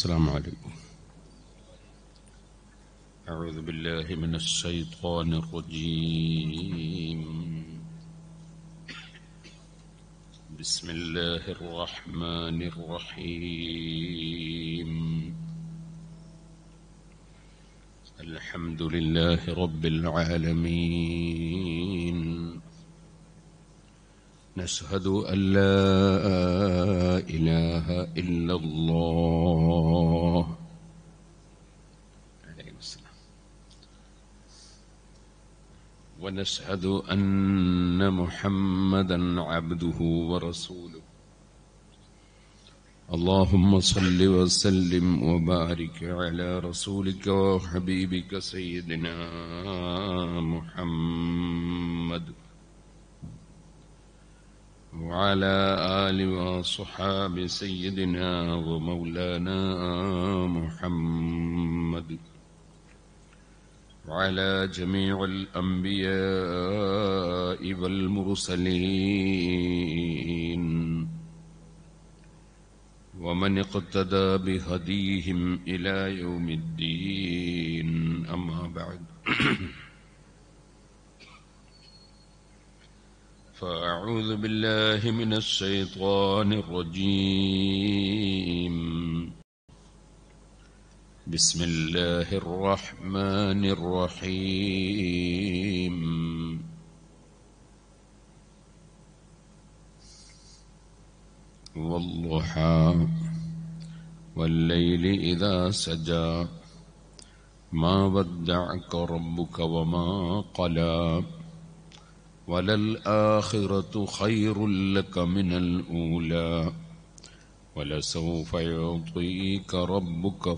السلام عليكم أعوذ بالله من الشيطان الرجيم بسم الله الرحمن الرحيم الحمد لله رب العالمين نشهد أن لا إله إلا الله عليه السلام ونشهد أن محمدا عبده ورسوله اللهم صل وسلم وبارك على رسولك وحبيبك سيدنا محمد وعلى آل وصحاب سيدنا ومولانا محمد وعلى جميع الأنبياء والمرسلين ومن اقتدى بهديهم إلى يوم الدين أما بعد فأعوذ بالله من الشيطان الرجيم بسم الله الرحمن الرحيم والضحى والليل إذا سجى ما ودعك ربك وما قلى وللآخرة خير لك من الأولى ولسوف يعطيك ربك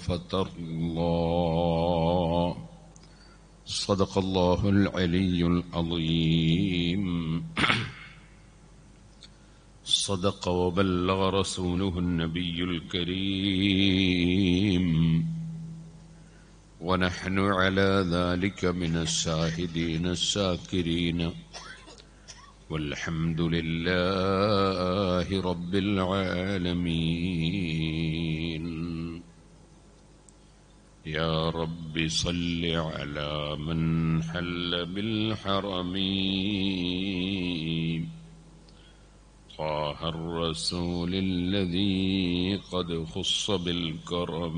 فترضى صدق الله العلي العظيم صدق وبلغ رسوله النبي الكريم ونحن على ذلك من الشاهدين الشاكرين والحمد لله رب العالمين يا رب صل على من حل بالحرم طه الرسول الذي قد خص بالكرم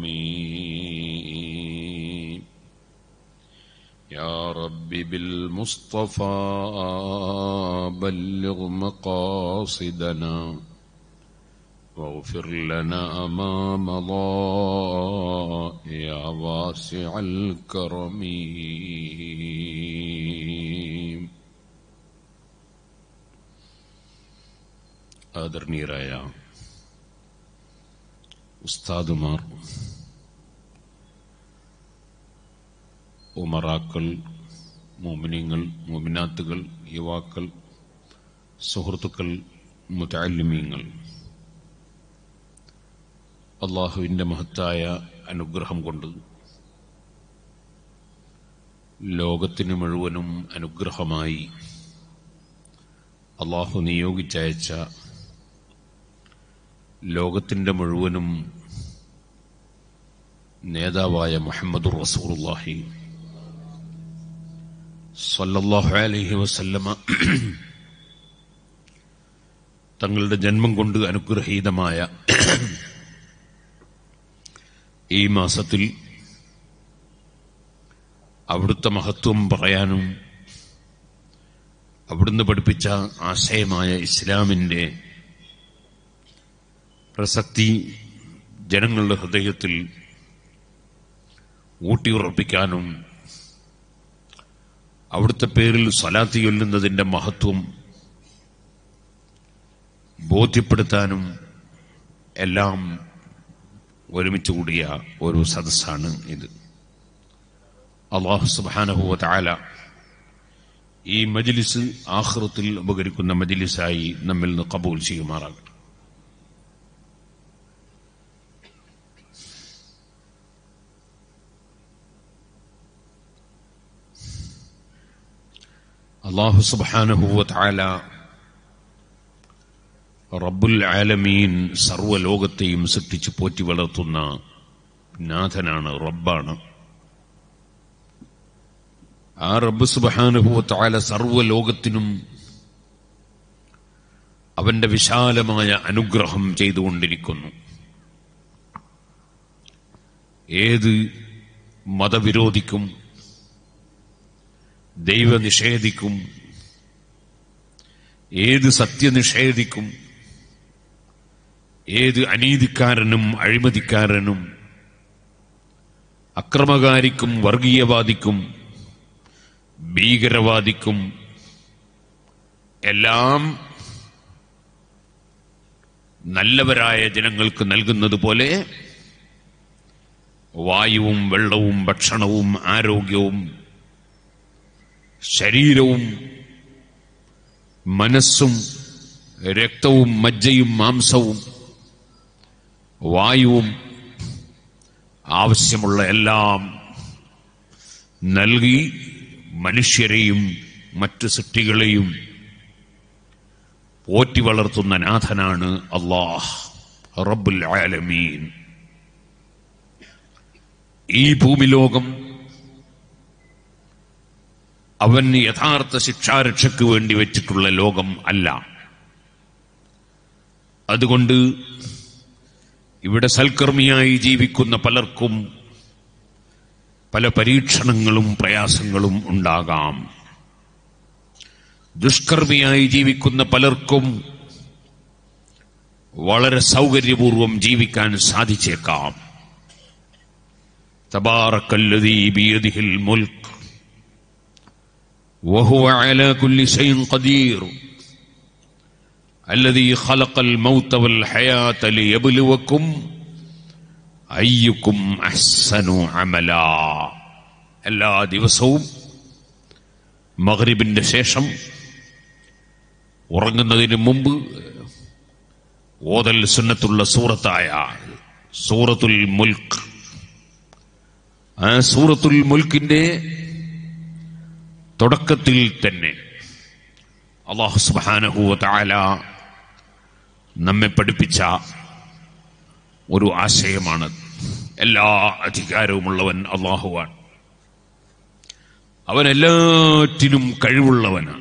يا رب بالمصطفى بلغ مقاصدنا واغفر لنا ما مضى يا واسع الكرم ആദരണീയരായ ഉസ്താദുമാർ ഉമറാക്കൾ മോമിനിങ്ങൾ മോമിനാത്തുകൾ യുവാക്കൾ സുഹൃത്തുക്കൾ മുതാലിമീങ്ങൾ അള്ളാഹുവിൻ്റെ മഹത്തായ അനുഗ്രഹം കൊണ്ട് ലോകത്തിന് മുഴുവനും അനുഗ്രഹമായി അള്ളാഹു നിയോഗിച്ചയച്ച ലോകത്തിൻ്റെ മുഴുവനും നേതാവായ മുഹമ്മദ് റസൂറുല്ലാഹി സല്ലല്ലാഹു അലൈഹി വസല്ലമ തങ്ങളുടെ ജന്മം കൊണ്ട് അനുഗ്രഹീതമായ ഈ മാസത്തിൽ അവിടുത്തെ മഹത്വം പറയാനും അവിടുന്ന് പഠിപ്പിച്ച ആശയമായ ഇസ്ലാമിൻ്റെ പ്രസക്തി ജനങ്ങളുടെ ഹൃദയത്തിൽ ഊട്ടിയുറപ്പിക്കാനും അവിടുത്തെ പേരിൽ സ്വലാത്തി ചൊല്ലുന്നതിൻ്റെ മഹത്വം ബോധ്യപ്പെടുത്താനും എല്ലാം ഒരുമിച്ച് കൂടിയ ഒരു സദസ്സാണ് ഇത് അള്ളാഹു സുബാനഹുവ താല ഈ മജിലിസ് ആഹ്റത്തിൽ ഉപകരിക്കുന്ന മജിലിസായി നമ്മിൽ നിന്ന് കബൂൽ ചെയ്യുമാറാകട്ടെ അള്ളാഹു സുബാനഹുവ താല റബ്ബുൽ ആലമീൻ സർവ്വലോകത്തെയും സൃഷ്ടിച്ച് പോറ്റി വളർത്തുന്ന നാഥനാണ് റബ്ബാണ് ആ റബ്ബ് സുബാനുഭവത്തായ സർവ്വലോകത്തിനും അവന്റെ വിശാലമായ അനുഗ്രഹം ചെയ്തുകൊണ്ടിരിക്കുന്നു ഏത് മതവിരോധിക്കും ദൈവനിഷേധിക്കും ഏത് സത്യനിഷേധിക്കും ഏത് അനീതിക്കാരനും അഴിമതിക്കാരനും അക്രമകാരിക്കും വർഗീയവാദിക്കും ഭീകരവാദിക്കും എല്ലാം നല്ലവരായ ജനങ്ങൾക്ക് നൽകുന്നത് പോലെ വായുവും വെള്ളവും ഭക്ഷണവും ആരോഗ്യവും ശരീരവും മനസ്സും രക്തവും മജ്ജയും മാംസവും വായുവും ആവശ്യമുള്ള എല്ലാം നൽകി മനുഷ്യരെയും മറ്റു സൃഷ്ടികളെയും പോറ്റി വളർത്തുന്ന നാഥനാണ് അള്ളാഹ് റബ്ബുൽ ആലമീൻ ഈ ഭൂമിലോകം അവൻ യഥാർത്ഥ ശിക്ഷാരക്ഷയ്ക്ക് വേണ്ടി വെച്ചിട്ടുള്ള ലോകം അല്ല അതുകൊണ്ട് ഇവിടെ സൽക്കർമ്മിയായി ജീവിക്കുന്ന പലർക്കും പല പരീക്ഷണങ്ങളും പ്രയാസങ്ങളും ഉണ്ടാകാം ദുഷ്കർമ്മിയായി ജീവിക്കുന്ന പലർക്കും വളരെ സൗകര്യപൂർവം ജീവിക്കാൻ സാധിച്ചേക്കാം തബാറക്കല്ലദീ ബിയദിഹിൽ മുൽക്ക് وهو على كل شيء قدير الذي خلق الموت والحياة ليبلوكم أيكم أحسن عملا എല്ലാ ദിവസവും മഗ്രിബിന്റെ ശേഷം ഉറങ്ങുന്നതിന് മുമ്പ് ഓതൽ സുന്നത്തുള്ള സൂറത്തായ സൂറത്തുൽ മുൽക്ക് ആ സൂറത്തുൽ മുൽക്കിന്റെ തുടക്കത്തിൽ തന്നെ അള്ളാഹു സുബാനഹുവ താല നമ്മെ പഠിപ്പിച്ച ഒരു ആശയമാണ് എല്ലാ അധികാരവുമുള്ളവൻ അള്ളാഹുവാണ് അവൻ എല്ലാറ്റിനും കഴിവുള്ളവനാണ്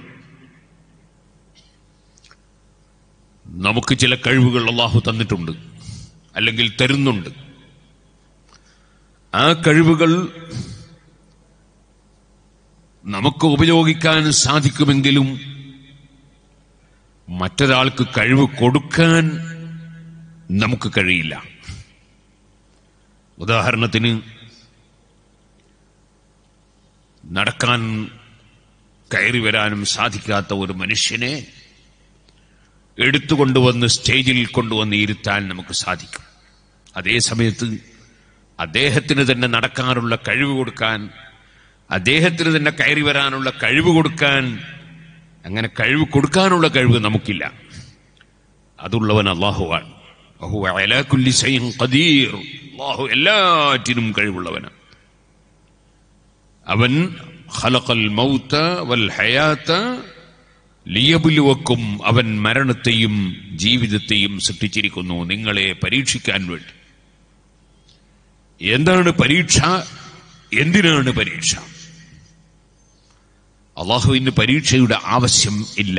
നമുക്ക് ചില കഴിവുകൾ അള്ളാഹു തന്നിട്ടുണ്ട് അല്ലെങ്കിൽ തരുന്നുണ്ട് ആ കഴിവുകൾ നമുക്ക് ഉപയോഗിക്കാൻ സാധിക്കുമെങ്കിലും മറ്റൊരാൾക്ക് കഴിവ് കൊടുക്കാൻ നമുക്ക് കഴിയില്ല ഉദാഹരണത്തിന് നടക്കാൻ കയറി വരാനും സാധിക്കാത്ത ഒരു മനുഷ്യനെ എടുത്തുകൊണ്ടുവന്ന് സ്റ്റേജിൽ കൊണ്ടുവന്ന് ഇരുത്താൻ നമുക്ക് സാധിക്കും അതേ സമയത്ത് അദ്ദേഹത്തിന് തന്നെ നടക്കാനുള്ള കഴിവ് കൊടുക്കാൻ അദ്ദേഹത്തിന് തന്നെ കയറി വരാനുള്ള കഴിവ് കൊടുക്കാൻ അങ്ങനെ കഴിവ് കൊടുക്കാനുള്ള കഴിവ് നമുക്കില്ല അതുള്ളവൻ അള്ളാഹുവാണ് അഹു അലാ കുല്ലി ശൈഇൻ ഖദീർ അള്ളാഹു എല്ലാറ്റിനും കഴിവുള്ളവനാണ് അവൻ ഖലഖൽ മൗത വൽ ഹയാത ലിയബുലുവക്കും അവൻ മരണത്തെയും ജീവിതത്തെയും സൃഷ്ടിച്ചിരിക്കുന്നു നിങ്ങളെ പരീക്ഷിക്കാൻ വേണ്ടി എന്താണ് പരീക്ഷ എന്തിനാണ് പരീക്ഷ അള്ളാഹുവിന് പരീക്ഷയുടെ ആവശ്യം ഇല്ല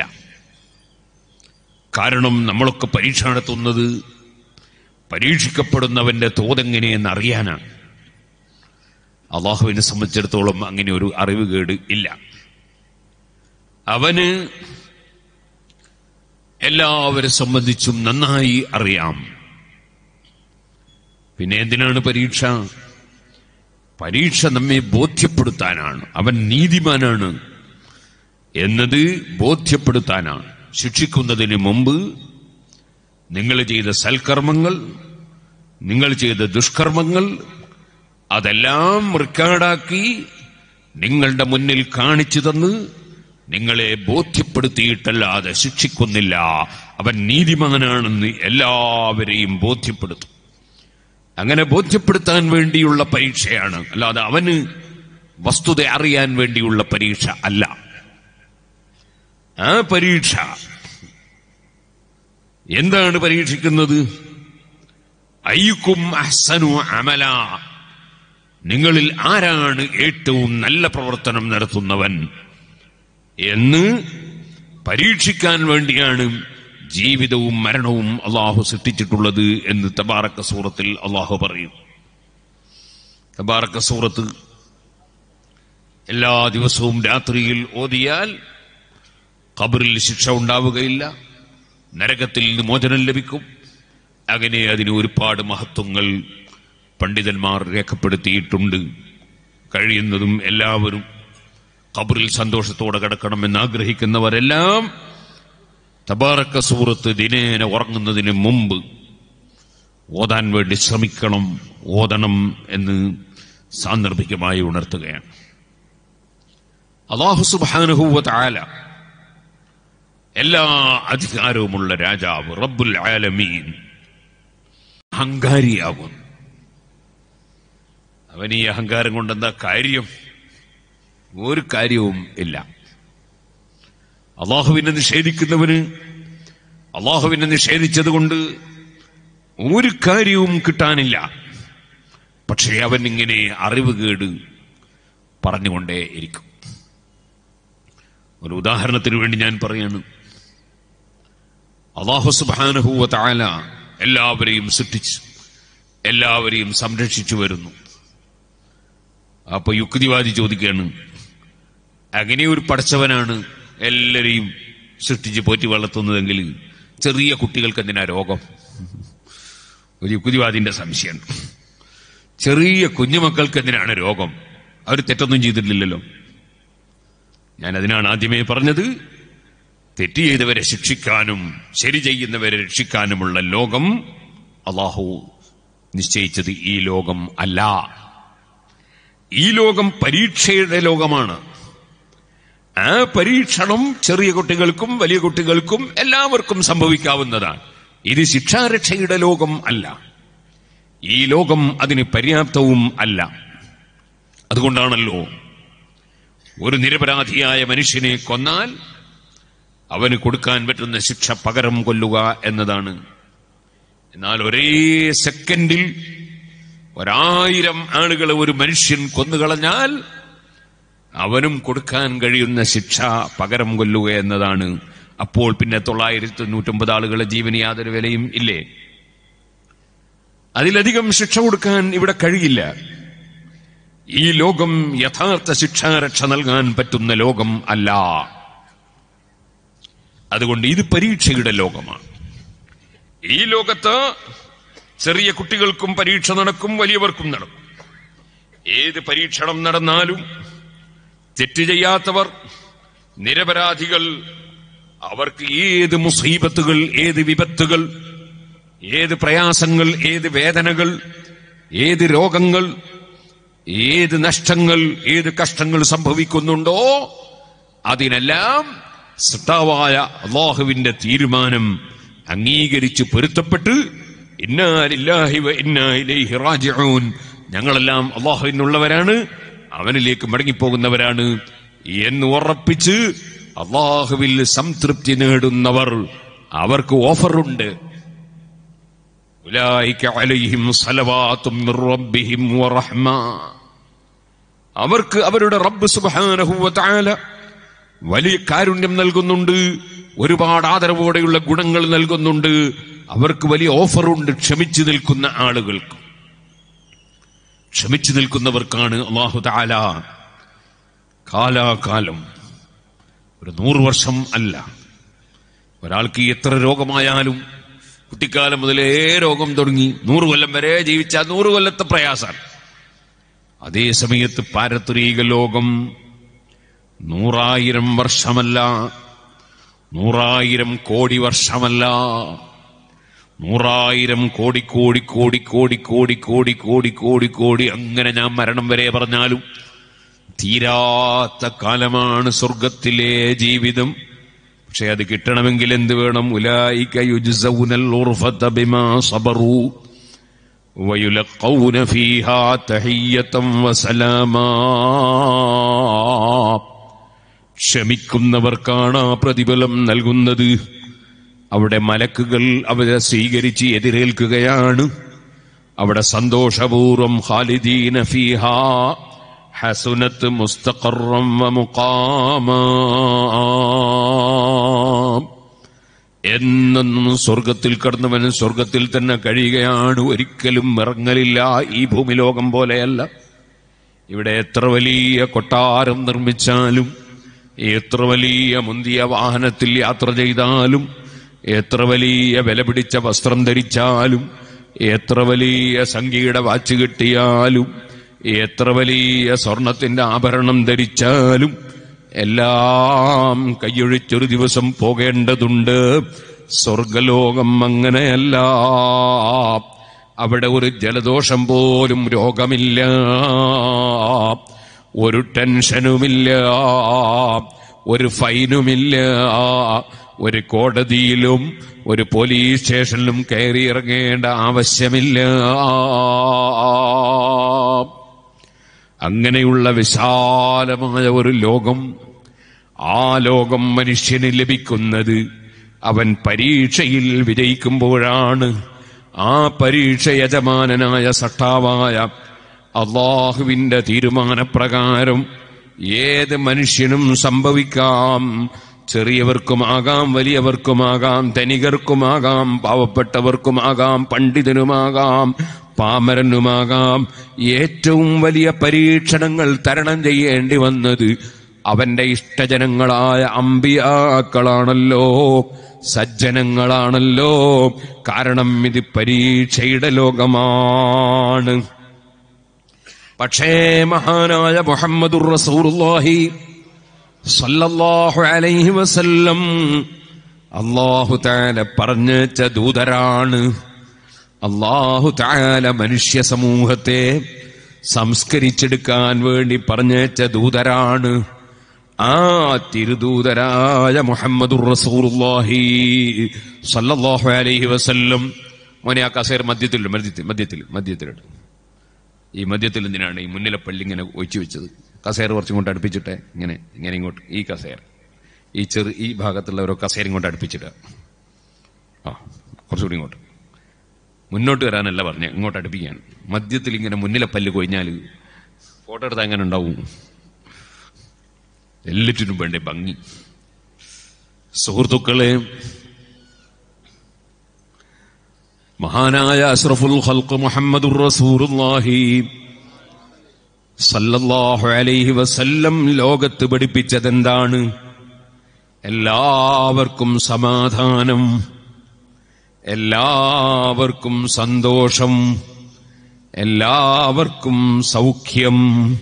കാരണം നമ്മളൊക്കെ പരീക്ഷ നടത്തുന്നത് പരീക്ഷിക്കപ്പെടുന്നവന്റെ തോതെങ്ങനെയെന്ന് അറിയാനാണ് അള്ളാഹുവിനെ സംബന്ധിച്ചിടത്തോളം അങ്ങനെ ഒരു അറിവുകേട് ഇല്ല അവന് എല്ലാവരെ സംബന്ധിച്ചും നന്നായി അറിയാം പിന്നെ എന്തിനാണ് പരീക്ഷ പരീക്ഷ നമ്മെ ബോധ്യപ്പെടുത്താനാണ് അവൻ നീതിമാനാണ് എന്നത് ബോധ്യപ്പെടുത്താനാണ് ശിക്ഷിക്കുന്നതിന് മുമ്പ് നിങ്ങൾ ചെയ്ത സൽക്കർമ്മങ്ങൾ നിങ്ങൾ ചെയ്ത ദുഷ്കർമ്മങ്ങൾ അതെല്ലാം റെക്കോർഡാക്കി നിങ്ങളുടെ മുന്നിൽ കാണിച്ചു തന്ന് നിങ്ങളെ ബോധ്യപ്പെടുത്തിയിട്ടല്ലാതെ ശിക്ഷിക്കുന്നില്ല അവൻ നീതിമാനാണെന്ന് എല്ലാവരെയും ബോധ്യപ്പെടുത്തും അങ്ങനെ ബോധ്യപ്പെടുത്താൻ വേണ്ടിയുള്ള പരീക്ഷയാണ് അല്ലാതെ അവന് വസ്തുത അറിയാൻ വേണ്ടിയുള്ള പരീക്ഷ അല്ല ആ പരീക്ഷ എന്താണ് പരീക്ഷിക്കുന്നത് അയ്യുക്കും അഹ്സനു അമല നിങ്ങളിൽ ആരാണ് ഏറ്റവും നല്ല പ്രവർത്തനം നടത്തുന്നവൻ എന്ന് പരീക്ഷിക്കാൻ വേണ്ടിയാണ് ജീവിതവും മരണവും അള്ളാഹു സൃഷ്ടിച്ചിട്ടുള്ളത് എന്ന് തബാറക്ക സൂറത്തിൽ അള്ളാഹു പറയും തബാറക്ക സൂറത്ത് എല്ലാ ദിവസവും രാത്രിയിൽ ഓതിയാൽ ഖബറിൽ ശിക്ഷ ഉണ്ടാവുകയില്ല നരകത്തിൽ നിന്ന് മോചനം ലഭിക്കും അങ്ങനെ അതിന് ഒരുപാട് മഹത്വങ്ങൾ പണ്ഡിതന്മാർ രേഖപ്പെടുത്തിയിട്ടുണ്ട് കഴിയുന്നതും എല്ലാവരും ഖബറിൽ സന്തോഷത്തോടെ കിടക്കണമെന്ന് ആഗ്രഹിക്കുന്നവരെല്ലാം തബാറക്ക സൂറത്ത് ദിനേന ഉറങ്ങുന്നതിന് മുമ്പ് ഓതാൻ വേണ്ടി ശ്രമിക്കണം ഓതണം എന്ന് സാന്ദർഭികമായി ഉണർത്തുകയാണ് അള്ളാഹു സുബാനുഹൂവ താല എല്ലാ അധികാരവുമുള്ള രാജാവ് റബ്ബുൽ ആലമീൻ അഹങ്കാരിയാകും അവൻ ഈ അഹങ്കാരം കൊണ്ടെന്താ കാര്യം ഒരു കാര്യവും ഇല്ല അള്ളാഹുവിനെ നിഷേധിക്കുന്നവന് അള്ളാഹുവിനെ നിഷേധിച്ചത് കൊണ്ട് ഒരു കാര്യവും കിട്ടാനില്ല പക്ഷേ അവൻ ഇങ്ങനെ അറിവ് കേട് പറഞ്ഞുകൊണ്ടേ ഇരിക്കും ഒരു ഉദാഹരണത്തിന് വേണ്ടി ഞാൻ പറയാണ് അള്ളാഹു സുബാനഹുവ താല എല്ലാവരെയും സൃഷ്ടിച്ചു എല്ലാവരെയും സംരക്ഷിച്ചു വരുന്നു അപ്പൊ യുക്തിവാദി ചോദിക്കുകയാണ് അങ്ങനെ ഒരു പഠിച്ചവനാണ് എല്ലാരെയും സൃഷ്ടിച്ച് പോറ്റി വളർത്തുന്നതെങ്കിൽ ചെറിയ കുട്ടികൾക്ക് എന്തിനാ രോഗം ഒരു യുക്തിവാദിന്റെ സംശയം ചെറിയ കുഞ്ഞുമക്കൾക്ക് എന്തിനാണ് രോഗം അവർ തെറ്റൊന്നും ചെയ്തിട്ടില്ലല്ലോ ഞാൻ അതിനാണ് ആദ്യമേ പറഞ്ഞത് തെറ്റ് ചെയ്തവരെ ശിക്ഷിക്കാനും ശരി ചെയ്യുന്നവരെ രക്ഷിക്കാനുമുള്ള ലോകം അള്ളാഹു നിശ്ചയിച്ചത് ഈ ലോകം അല്ല ഈ ലോകം പരീക്ഷയുടെ ലോകമാണ് ആ പരീക്ഷണം ചെറിയ കുട്ടികൾക്കും വലിയ കുട്ടികൾക്കും എല്ലാവർക്കും സംഭവിക്കാവുന്നതാണ് ഇത് ശിക്ഷാരക്ഷയുടെ ലോകം അല്ല ഈ ലോകം അതിന് പര്യാപ്തവും അല്ല അതുകൊണ്ടാണല്ലോ ഒരു നിരപരാധിയായ മനുഷ്യനെ കൊന്നാൽ അവന് കൊടുക്കാൻ പറ്റുന്ന ശിക്ഷ പകരം കൊല്ലുക എന്നതാണ് എന്നാൽ ഒരേ സെക്കൻഡിൽ ഒരായിരം ആളുകളെ ഒരു മനുഷ്യൻ കൊന്നുകളഞ്ഞാൽ അവനും കൊടുക്കാൻ കഴിയുന്ന ശിക്ഷ പകരം കൊല്ലുക എന്നതാണ് അപ്പോൾ പിന്നെ തൊള്ളായിരത്തി തൊണ്ണൂറ്റൊമ്പത് ആളുകളെ ജീവന് യാതൊരു വിലയും ഇല്ലേ അതിലധികം ശിക്ഷ കൊടുക്കാൻ ഇവിടെ കഴിയില്ല ഈ ലോകം യഥാർത്ഥ ശിക്ഷാരക്ഷ നൽകാൻ പറ്റുന്ന ലോകം അല്ല അതുകൊണ്ട് ഇത് പരീക്ഷയുടെ ലോകമാണ് ഈ ലോകത്ത് ചെറിയ കുട്ടികൾക്കും പരീക്ഷ നടക്കും വലിയവർക്കും നടക്കും ഏത് പരീക്ഷണം നടന്നാലും തെറ്റ് ചെയ്യാത്തവർ നിരപരാധികൾ അവർക്ക് ഏത് മുസീബത്തുകൾ ഏത് വിപത്തുകൾ ഏത് പ്രയാസങ്ങൾ ഏത് വേദനകൾ ഏത് രോഗങ്ങൾ ഏത് നഷ്ടങ്ങൾ ഏത് കഷ്ടങ്ങൾ സംഭവിക്കുന്നുണ്ടോ അതിനെല്ലാം സൃഷ്ടാവായ അള്ളാഹുവിന്റെ തീരുമാനം അംഗീകരിച്ച് പൊരുത്തപ്പെട്ട് ഇന്നാലില്ലാഹി വ ഇന്നാ ഇലൈഹി റാജിഊൻ ഞങ്ങളെല്ലാം അള്ളാഹുവിനുള്ളവരാണ് അവനിലേക്ക് മടങ്ങിപ്പോകുന്നവരാണ് എന്ന് ഉറപ്പിച്ച് അള്ളാഹുവിൽ സംതൃപ്തി നേടുന്നവർ അവർക്ക് ഓഫറുണ്ട് ഉലായിക അലൈഹിം സലവാത്തും മിർ റബ്ബിഹിം വറഹ്മ അവർക്ക് അവരുടെ റബ്ബ് സുബ്ഹാനഹു വ തആല വലിയ കാരുണ്യം നൽകുന്നുണ്ട് ഒരുപാട് ആദരവോടെയുള്ള ഗുണങ്ങൾ നൽകുന്നുണ്ട് അവർക്ക് വലിയ ഓഫറുണ്ട് ക്ഷമിച്ചു നിൽക്കുന്ന ആളുകൾക്ക് ക്ഷമിച്ചു നിൽക്കുന്നവർക്കാണ് അള്ളാഹു താല കാലാകാലം ഒരു നൂറ് വർഷം അല്ല ഒരാൾക്ക് എത്ര രോഗമായാലും കുട്ടിക്കാലം മുതലേ രോഗം തുടങ്ങി നൂറ് കൊല്ലം വരെ ജീവിച്ച നൂറ് കൊല്ലത്തെ പ്രയാസാണ് അതേ സമയത്ത് പാരത്രീക ലോകം നൂറായിരം വർഷമല്ല നൂറായിരം കോടി വർഷമല്ല നൂറായിരം കോടി കോടി കോടി കോടി കോടി കോടി കോടി കോടി കോടി അങ്ങനെ ഞാൻ മരണം വരെ പറഞ്ഞാലും തീരാത്ത കാലമാണ് സ്വർഗത്തിലെ ജീവിതം പക്ഷെ അത് കിട്ടണമെങ്കിൽ എന്ത് വേണം ഉലായിക യുജ്സൗനൽ ഉർഫത ബിമാ സബറു വയുലഖൗന ഫീഹാ തഹിയ്യതൻ വസലാമാ ക്ഷമിക്കുന്നവർക്കാണ് ആ പ്രതിഫലം നൽകുന്നത് അവിടെ മലക്കുകൾ അവരെ സ്വീകരിച്ച് എതിരേൽക്കുകയാണ് അവിടെ സന്തോഷപൂർവം ഖാലിദീന ഫീഹ ഹസുനത്ത് മുസ്തഖറം വമുഖാമാ എന്നും സ്വർഗത്തിൽ കടന്നവൻ സ്വർഗത്തിൽ തന്നെ കഴിയുകയാണ് ഒരിക്കലും ഇറങ്ങലില്ല ഈ ഭൂമിലോകം പോലെയല്ല ഇവിടെ എത്ര വലിയ കൊട്ടാരം നിർമ്മിച്ചാലും എത്ര വലിയ മുന്തിയ വാഹനത്തിൽ യാത്ര ചെയ്താലും എത്ര വലിയ വില പിടിച്ച വസ്ത്രം ധരിച്ചാലും എത്ര വലിയ സംഖ്യയുടെ വാച്ച് കിട്ടിയാലും എത്ര വലിയ സ്വർണത്തിന്റെ ആഭരണം ധരിച്ചാലും എല്ലാം കൈയൊഴിച്ചൊരു ദിവസം പോകേണ്ടതുണ്ട് സ്വർഗലോകം അങ്ങനെയല്ല അവിടെ ഒരു ജലദോഷം പോലും രോഗമില്ല ഒരു ടെൻഷനുമില്ല ഒരു ഫൈനുമില്ല ഒരു കോടതിയിലും ഒരു പോലീസ് സ്റ്റേഷനിലും കയറി ഇറങ്ങേണ്ട ആവശ്യമില്ല അങ്ങനെയുള്ള വിശാലമായ ഒരു ലോകം ആ ലോകം മനുഷ്യന് ലഭിക്കുന്നത് അവൻ പരീക്ഷയിൽ വിജയിക്കുമ്പോഴാണ് ആ പരീക്ഷ യജമാനനായ സട്ടാവായ അള്ളാഹുവിന്റെ തീരുമാനപ്രകാരം ഏത് മനുഷ്യനും സംഭവിക്കാം ചെറിയവർക്കുമാകാം വലിയവർക്കുമാകാം ധനികർക്കുമാകാം പാവപ്പെട്ടവർക്കുമാകാം പണ്ഡിതനുമാകാം പാമരനുമാകാം ഏറ്റവും വലിയ പരീക്ഷണങ്ങൾ തരണം ചെയ്യേണ്ടി വന്നത് അവന്റെ ഇഷ്ടജനങ്ങളായ അമ്പിയാക്കളാണല്ലോ സജ്ജനങ്ങളാണല്ലോ കാരണം ഇത് പരീക്ഷയുടെ ലോകമാണ് പക്ഷേ മഹാനായ മുഹമ്മദുർ റസൂലുള്ളാഹി സല്ലല്ലാഹു അലൈഹി വസല്ലം അല്ലാഹു തആല പറഞ്ഞച്ച ദൂതരാണ് അല്ലാഹു തആല മനുഷ്യ സമൂഹത്തെ സംസ്കരിച്ചെടുക്കാൻ വേണ്ടി പറഞ്ഞച്ച ദൂതരാണ് ആ തിരുദൂതരായ മുഹമ്മദുർ റസൂലുള്ളാഹി സല്ലല്ലാഹു അലൈഹി വസല്ലം മോനെ ആ കസേര മധ്യത്തിൽ മധ്യത്തിൽ മധ്യത്തിൽ മധ്യത്തിലിട്ട് ഈ മധ്യത്തിൽ എന്തിനാണ് ഈ മുന്നിലെ പള്ളി ഇങ്ങനെ ഒഴിച്ചു വെച്ചത് കസേര കുറച്ചും കൊണ്ട് അടുപ്പിച്ചിട്ടെ ഇങ്ങനെ ഇങ്ങനെ ഇങ്ങോട്ട് ഈ കസേര ഈ ചെറു ഈ ഭാഗത്തുള്ള ഓരോ കസേര ഇങ്ങോട്ട് അടുപ്പിച്ചിടുക ആ കുറച്ചുകൂടി ഇങ്ങോട്ട് മുന്നോട്ട് വരാനല്ല പറഞ്ഞ ഇങ്ങോട്ട് അടുപ്പിക്കാൻ മധ്യത്തിൽ ഇങ്ങനെ മുന്നിലെ പല്ല് കൊഴിഞ്ഞാൽ ഫോട്ടോ എടുത്താൽ എങ്ങനെ ഉണ്ടാവും എല്ലാറ്റിനും വേണ്ടേ ഭംഗി സുഹൃത്തുക്കളെ മഹാനായ അഷ്റഫുൽ ഖൽഖ് മുഹമ്മദുർ റസൂലുള്ളാഹി സല്ലല്ലാഹു അലൈഹി വസല്ലം ലോകത്ത് പഠിപ്പിച്ചതെന്താണ് എല്ലാവർക്കും സമാധാനം എല്ലാവർക്കും സന്തോഷം എല്ലാവർക്കും സൗഖ്യം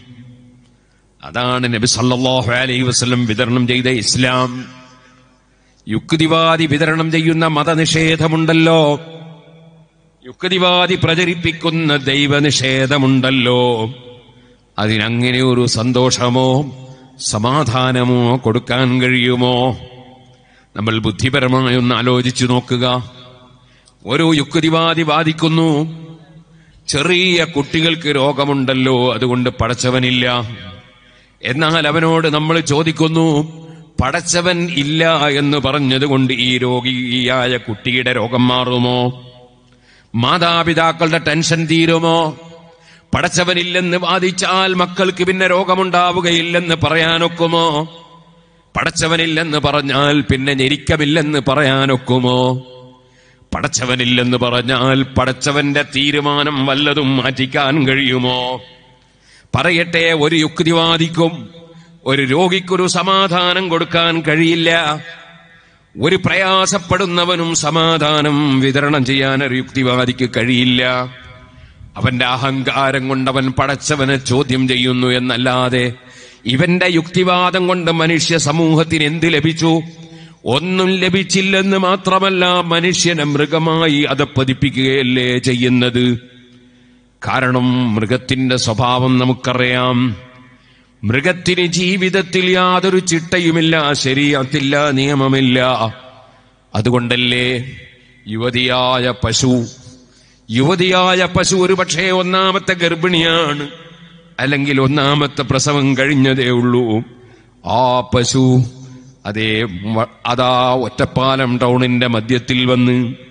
അതാണ് നബി സല്ലല്ലാഹു അലൈഹി വസല്ലം വിതരണം ചെയ്ത ഇസ്ലാം യുക്തിവാദി വിതരണം ചെയ്യുന്ന മതനിഷേധമുണ്ടല്ലോ യുക്തിവാദി പ്രചരിപ്പിക്കുന്ന ദൈവനിഷേധമുണ്ടല്ലോ അതിനങ്ങനെ ഒരു സന്തോഷമോ സമാധാനമോ കൊടുക്കാൻ കഴിയുമോ നമ്മൾ ബുദ്ധിപരമായി ഒന്ന് ആലോചിച്ചു നോക്കുക ഓരോ യുക്തിവാദി വാദിക്കുന്നു ചെറിയ കുട്ടികൾക്ക് രോഗമുണ്ടല്ലോ അതുകൊണ്ട് പടച്ചവനില്ല എന്നാൽ അവനോട് നമ്മൾ ചോദിക്കുന്നു പടച്ചവൻ ഇല്ല എന്ന് പറഞ്ഞതുകൊണ്ട് ഈ രോഗിയായ കുട്ടിയുടെ രോഗം മാറുമോ മാതാപിതാക്കളുടെ ടെൻഷൻ തീരുമോ പടച്ചവനില്ലെന്ന് വാദിച്ചാൽ മക്കൾക്ക് പിന്നെ രോഗമുണ്ടാവുകയില്ലെന്ന് പറയാനൊക്കുമോ പടച്ചവനില്ലെന്ന് പറഞ്ഞാൽ പിന്നെ ഞെരിക്കമില്ലെന്ന് പറയാനൊക്കുമോ പടച്ചവനില്ലെന്ന് പറഞ്ഞാൽ പടച്ചവന്റെ തീരുമാനം വല്ലതും മാറ്റിക്കാൻ കഴിയുമോ പറയട്ടെ ഒരു യുക്തിവാദിക്കും ഒരു രോഗിക്കൊരു സമാധാനം കൊടുക്കാൻ കഴിയില്ല ഒരു പ്രയാസപ്പെടുന്നവനും സമാധാനം വിതരണം ചെയ്യാൻ ഒരു യുക്തിവാദിക്ക് കഴിയില്ല അവന്റെ അഹങ്കാരം കൊണ്ടവൻ പടച്ചവനെ ചോദ്യം ചെയ്യുന്നു എന്നല്ലാതെ ഇവന്റെ യുക്തിവാദം കൊണ്ട് മനുഷ്യ സമൂഹത്തിന് എന്ത് ലഭിച്ചു ഒന്നും ലഭിച്ചില്ലെന്ന് മാത്രമല്ല മനുഷ്യനെ മൃഗമായി അധപ്പതിപ്പിക്കുകയല്ലേ ചെയ്യുന്നത് കാരണം മൃഗത്തിന്റെ സ്വഭാവം നമുക്കറിയാം മൃഗത്തിന് ജീവിതത്തിൽ യാതൊരു ചിട്ടയുമില്ല ശരീരത്തില്ല നിയമമില്ല അതുകൊണ്ടല്ലേ യുവതിയായ പശു യുവതിയായ പശു ഒരു പക്ഷേ ഒന്നാമത്തെ ഗർഭിണിയാണ് അല്ലെങ്കിൽ ഒന്നാമത്തെ പ്രസവം കഴിഞ്ഞതേ ഉള്ളൂ ആ പശു അതേ മ- അതാ ഒറ്റപ്പാലം ടൗണിന്റെ മധ്യത്തിൽ വന്ന്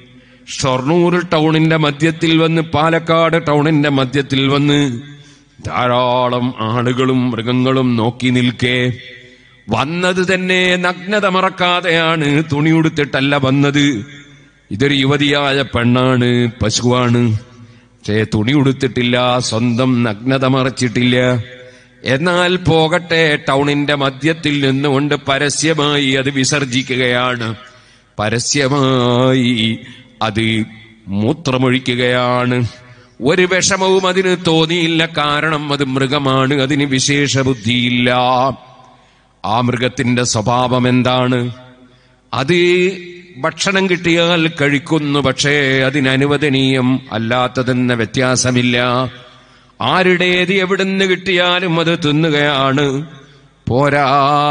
ഷൊർണൂർ ടൗണിന്റെ മധ്യത്തിൽ വന്ന് പാലക്കാട് ടൗണിന്റെ മധ്യത്തിൽ വന്ന് ധാരാളം ആളുകളും മൃഗങ്ങളും നോക്കി നിൽക്കേ വന്നത് തന്നെ നഗ്നത മറക്കാതെയാണ് തുണിയുടുത്തിട്ടല്ല വന്നത് ഇതൊരു യുവതിയായ പെണ്ണാണ് പശുവാണ് പക്ഷേ തുണി ഉടുത്തിട്ടില്ല സ്വന്തം നഗ്നത മറച്ചിട്ടില്ല എന്നാൽ പോകട്ടെ ടൗണിന്റെ മധ്യത്തിൽ നിന്നുകൊണ്ട് പരസ്യമായി അത് വിസർജിക്കുകയാണ് പരസ്യമായി അത് മൂത്രമൊഴിക്കുകയാണ് ഒരു വിഷമവും അതിന് തോന്നിയില്ല കാരണം അത് മൃഗമാണ് അതിന് വിശേഷ ബുദ്ധിയില്ല ആ മൃഗത്തിന്റെ സ്വഭാവം എന്താണ് അത് ഭക്ഷണം കിട്ടിയാൽ കഴിക്കുന്നു പക്ഷേ അതിനനുവദനീയം അല്ലാത്തതെന്ന വ്യത്യാസമില്ല ആരുടേത് എവിടുന്ന് കിട്ടിയാലും അത് തിന്നുകയാണ് പോരാ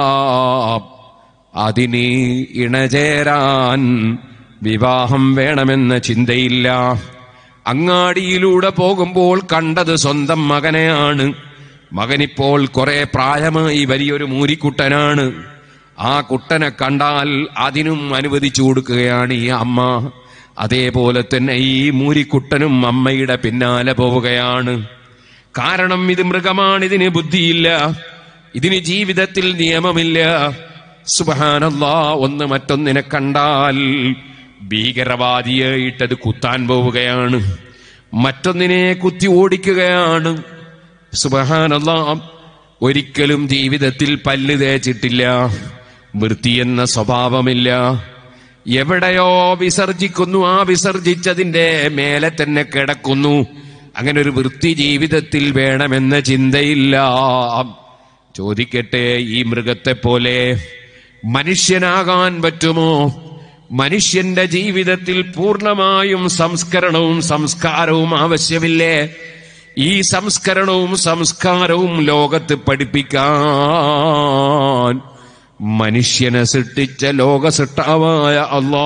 അതിന് ഇണചേരാൻ വിവാഹം വേണമെന്ന ചിന്തയില്ല അങ്ങാടിയിലൂടെ പോകുമ്പോൾ കണ്ടത് സ്വന്തം മകനെയാണ് മകനിപ്പോൾ കുറെ പ്രായമായി വലിയൊരു മൂരിക്കുട്ടനാണ് ആ കുട്ടനെ കണ്ടാൽ അതിനും അനുവദിച്ചു കൊടുക്കുകയാണ് ഈ അമ്മ അതേപോലെ തന്നെ ഈ മൂരിക്കുട്ടനും അമ്മയുടെ പിന്നാലെ പോവുകയാണ് കാരണം ഇത് മൃഗമാണ് ഇതിന് ബുദ്ധിയില്ല ഇതിന് ജീവിതത്തിൽ നിയമമില്ല സുബഹാനല്ലാ ഒന്ന് മറ്റൊന്നിനെ കണ്ടാൽ ഭീകരവാദിയായിട്ടത് കുത്താൻ പോവുകയാണ് മറ്റൊന്നിനെ കുത്തി ഓടിക്കുകയാണ് സുബഹാനല്ലാ ഒരിക്കലും ജീവിതത്തിൽ പല്ല് തേച്ചിട്ടില്ല വൃത്തിയെന്ന സ്വഭാവമില്ല എവിടെയോ വിസർജിക്കുന്നു ആ വിസർജിച്ചതിന്റെ മേലെ തന്നെ കിടക്കുന്നു അങ്ങനെ ഒരു വൃത്തി ജീവിതത്തിൽ വേണമെന്ന ചിന്തയില്ല ചോദിക്കട്ടെ ഈ മൃഗത്തെ പോലെ മനുഷ്യനാകാൻ പറ്റുമോ മനുഷ്യന്റെ ജീവിതത്തിൽ പൂർണ്ണമായും സംസ്കരണവും സംസ്കാരവും ആവശ്യമില്ലേ ഈ സംസ്കരണവും സംസ്കാരവും ലോകത്ത് പഠിപ്പിക്കാൻ മനുഷ്യനെ സൃഷ്ടിച്ച ലോക സൃഷ്ടാവായ അല്ലാ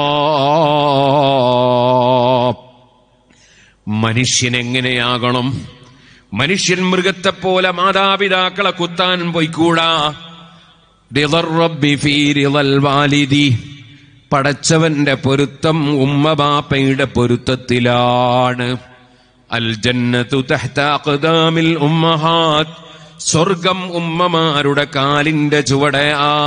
മനുഷ്യൻ എങ്ങനെയാകണം മനുഷ്യൻ മൃഗത്തെ പോലെ മാതാപിതാക്കളെ കുത്താൻ പോയിക്കൂടാ റിളർ റബ്ബി ഫീ റിളൽ വാലിദി പടച്ചവന്റെ പൊരുത്തം ഉമ്മ ബാപ്പയുടെ പൊരുത്തത്തിലാണ് അൽ ജന്നത്തു തഹ്ത അഖ്ദാമിൽ ഉമ്മഹാത്ത് സ്വർഗം ഉമ്മമാരുടെ കാലിന്റെ ചുവടെ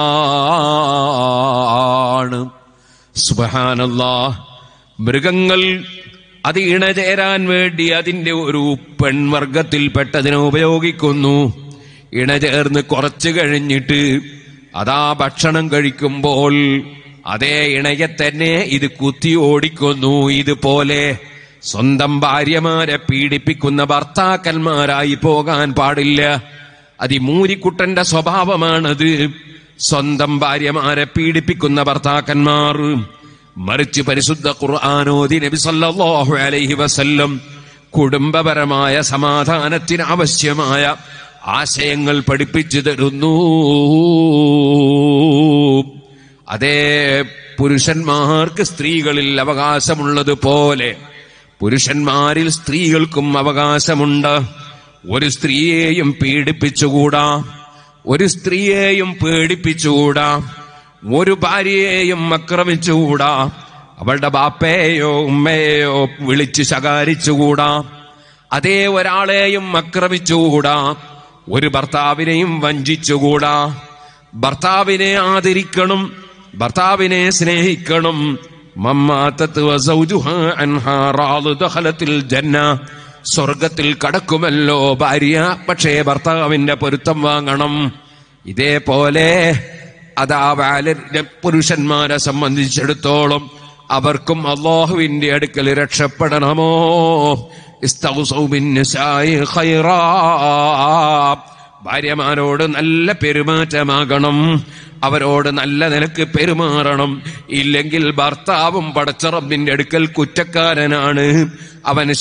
ആണ് സുബഹാനല്ലാ മൃഗങ്ങൾ അത് ഇണചേരാൻ വേണ്ടി അതിന്റെ ഒരു പെൺവർഗത്തിൽപ്പെട്ടതിനെ ഉപയോഗിക്കുന്നു ഇണചേർന്ന് കുറച്ചു കഴിഞ്ഞിട്ട് അതാ ഭക്ഷണം കഴിക്കുമ്പോൾ അതേ ഇണയെ തന്നെ ഇത് കുത്തി ഓടിക്കുന്നു ഇതുപോലെ സ്വന്തം ഭാര്യമാരെ പീഡിപ്പിക്കുന്ന ഭർത്താക്കന്മാരായി പോകാൻ പാടില്ല അത് ഈ മൂരിക്കുട്ടന്റെ സ്വഭാവമാണത് സ്വന്തം ഭാര്യമാരെ പീഡിപ്പിക്കുന്ന ഭർത്താക്കന്മാർ മറിച്ച് പരിശുദ്ധ ഖുർആാനോദി നബി സല്ലല്ലാഹു അലൈഹി വസല്ലം കുടുംബപരമായ സമാധാനത്തിന് ആവശ്യമായ ആശയങ്ങൾ പഠിപ്പിച്ചു തരുന്നു അതേ പുരുഷന്മാർക്ക് സ്ത്രീകളിൽ അവകാശമുള്ളതുപോലെ പുരുഷന്മാരിൽ സ്ത്രീകൾക്കും അവകാശമുണ്ട് ഒരു സ്ത്രീയെയും പീഡിപ്പിച്ചുകൂടാ ഒരു സ്ത്രീയെയും പേടിപ്പിച്ചുകൂടാ ഒരു ഭാര്യയെയും ആക്രമിച്ചുകൂടാ അവളുടെ ബാപ്പയെയോ ഉമ്മയെയോ വിളിച്ച് ശകാരിച്ചുകൂടാ അതേ ഒരാളെയും ആക്രമിച്ചുകൂടാ ഒരു ഭർത്താവിനെയും വഞ്ചിച്ചുകൂടാ ഭർത്താവിനെ ആദരിക്കണം ഭർത്താവിനെ സ്നേഹിക്കണം മമ്മാത്തത്ത് വസൗജുഹാ അൻഹാ റാളു ദഖലത്തിൽ ജന്ന സ്വർഗത്തിൽ കടക്കുമല്ലോ ഭാര്യ പക്ഷേ ഭർത്താവിന്റെ പൊരുത്തം വാങ്ങണം ഇതേപോലെ അതാ വാലരുടെ പുരുഷന്മാരെ സംബന്ധിച്ചിടത്തോളം അവർക്കും അള്ളാഹുവിന്റെ അടുക്കൽ രക്ഷപ്പെടണമോ ഇസ്തൗസൗ ബിന്നിസായി ഖൈറാ. ഭാര്യമാരോട് നല്ല പെരുമാറ്റമാകണം അവരോട് നല്ല നിലക്ക് പെരുമാറണം ഇല്ലെങ്കിൽ ഭർത്താവും പടച്ചറബിന്റെ അടുക്കൽ കുറ്റക്കാരനാണ് അവന്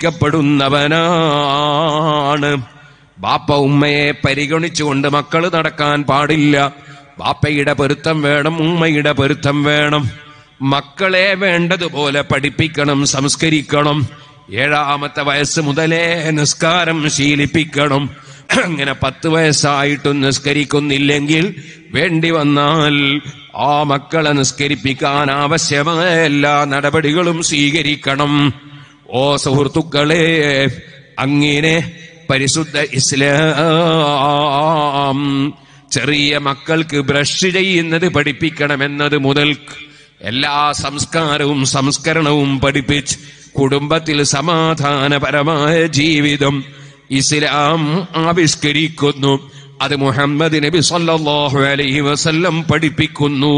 ശിക്ഷിക്കപ്പെടുന്നവനാണ് ബാപ്പ ഉമ്മയെ പരിഗണിച്ചുകൊണ്ട് മക്കള് നടക്കാൻ പാടില്ല ബാപ്പയുടെ പൊരുത്തം വേണം ഉമ്മയുടെ പൊരുത്തം വേണം മക്കളെ വേണ്ടതുപോലെ പഠിപ്പിക്കണം സംസ്കരിക്കണം ഏഴാമത്തെ വയസ്സ് മുതലേ നിസ്കാരം ശീലിപ്പിക്കണം അങ്ങനെ പത്ത് വയസ്സായിട്ടും നിസ്കരിക്കുന്നില്ലെങ്കിൽ വേണ്ടി വന്നാൽ ആ മക്കളെ നിസ്കരിപ്പിക്കാൻ ആവശ്യമായ എല്ലാ നടപടികളും സ്വീകരിക്കണം ഓ സുഹൃത്തുക്കളെ അങ്ങനെ പരിശുദ്ധ ഇസ്ലാം ചെറിയ മക്കൾക്ക് ബ്രഷ് ചെയ്യുന്നത് പഠിപ്പിക്കണമെന്നത് മുതൽ എല്ലാ സംസ്കാരവും സംസ്കരണവും പഠിപ്പിച്ച് കുടുംബത്തിൽ സമാധാനപരമായ ജീവിതം ഇസ്ലാം ആവിഷ്കരിക്കുന്നു അത് മുഹമ്മദ് നബി സല്ലല്ലാഹു അലൈഹി വസല്ലം പഠിപ്പിക്കുന്നു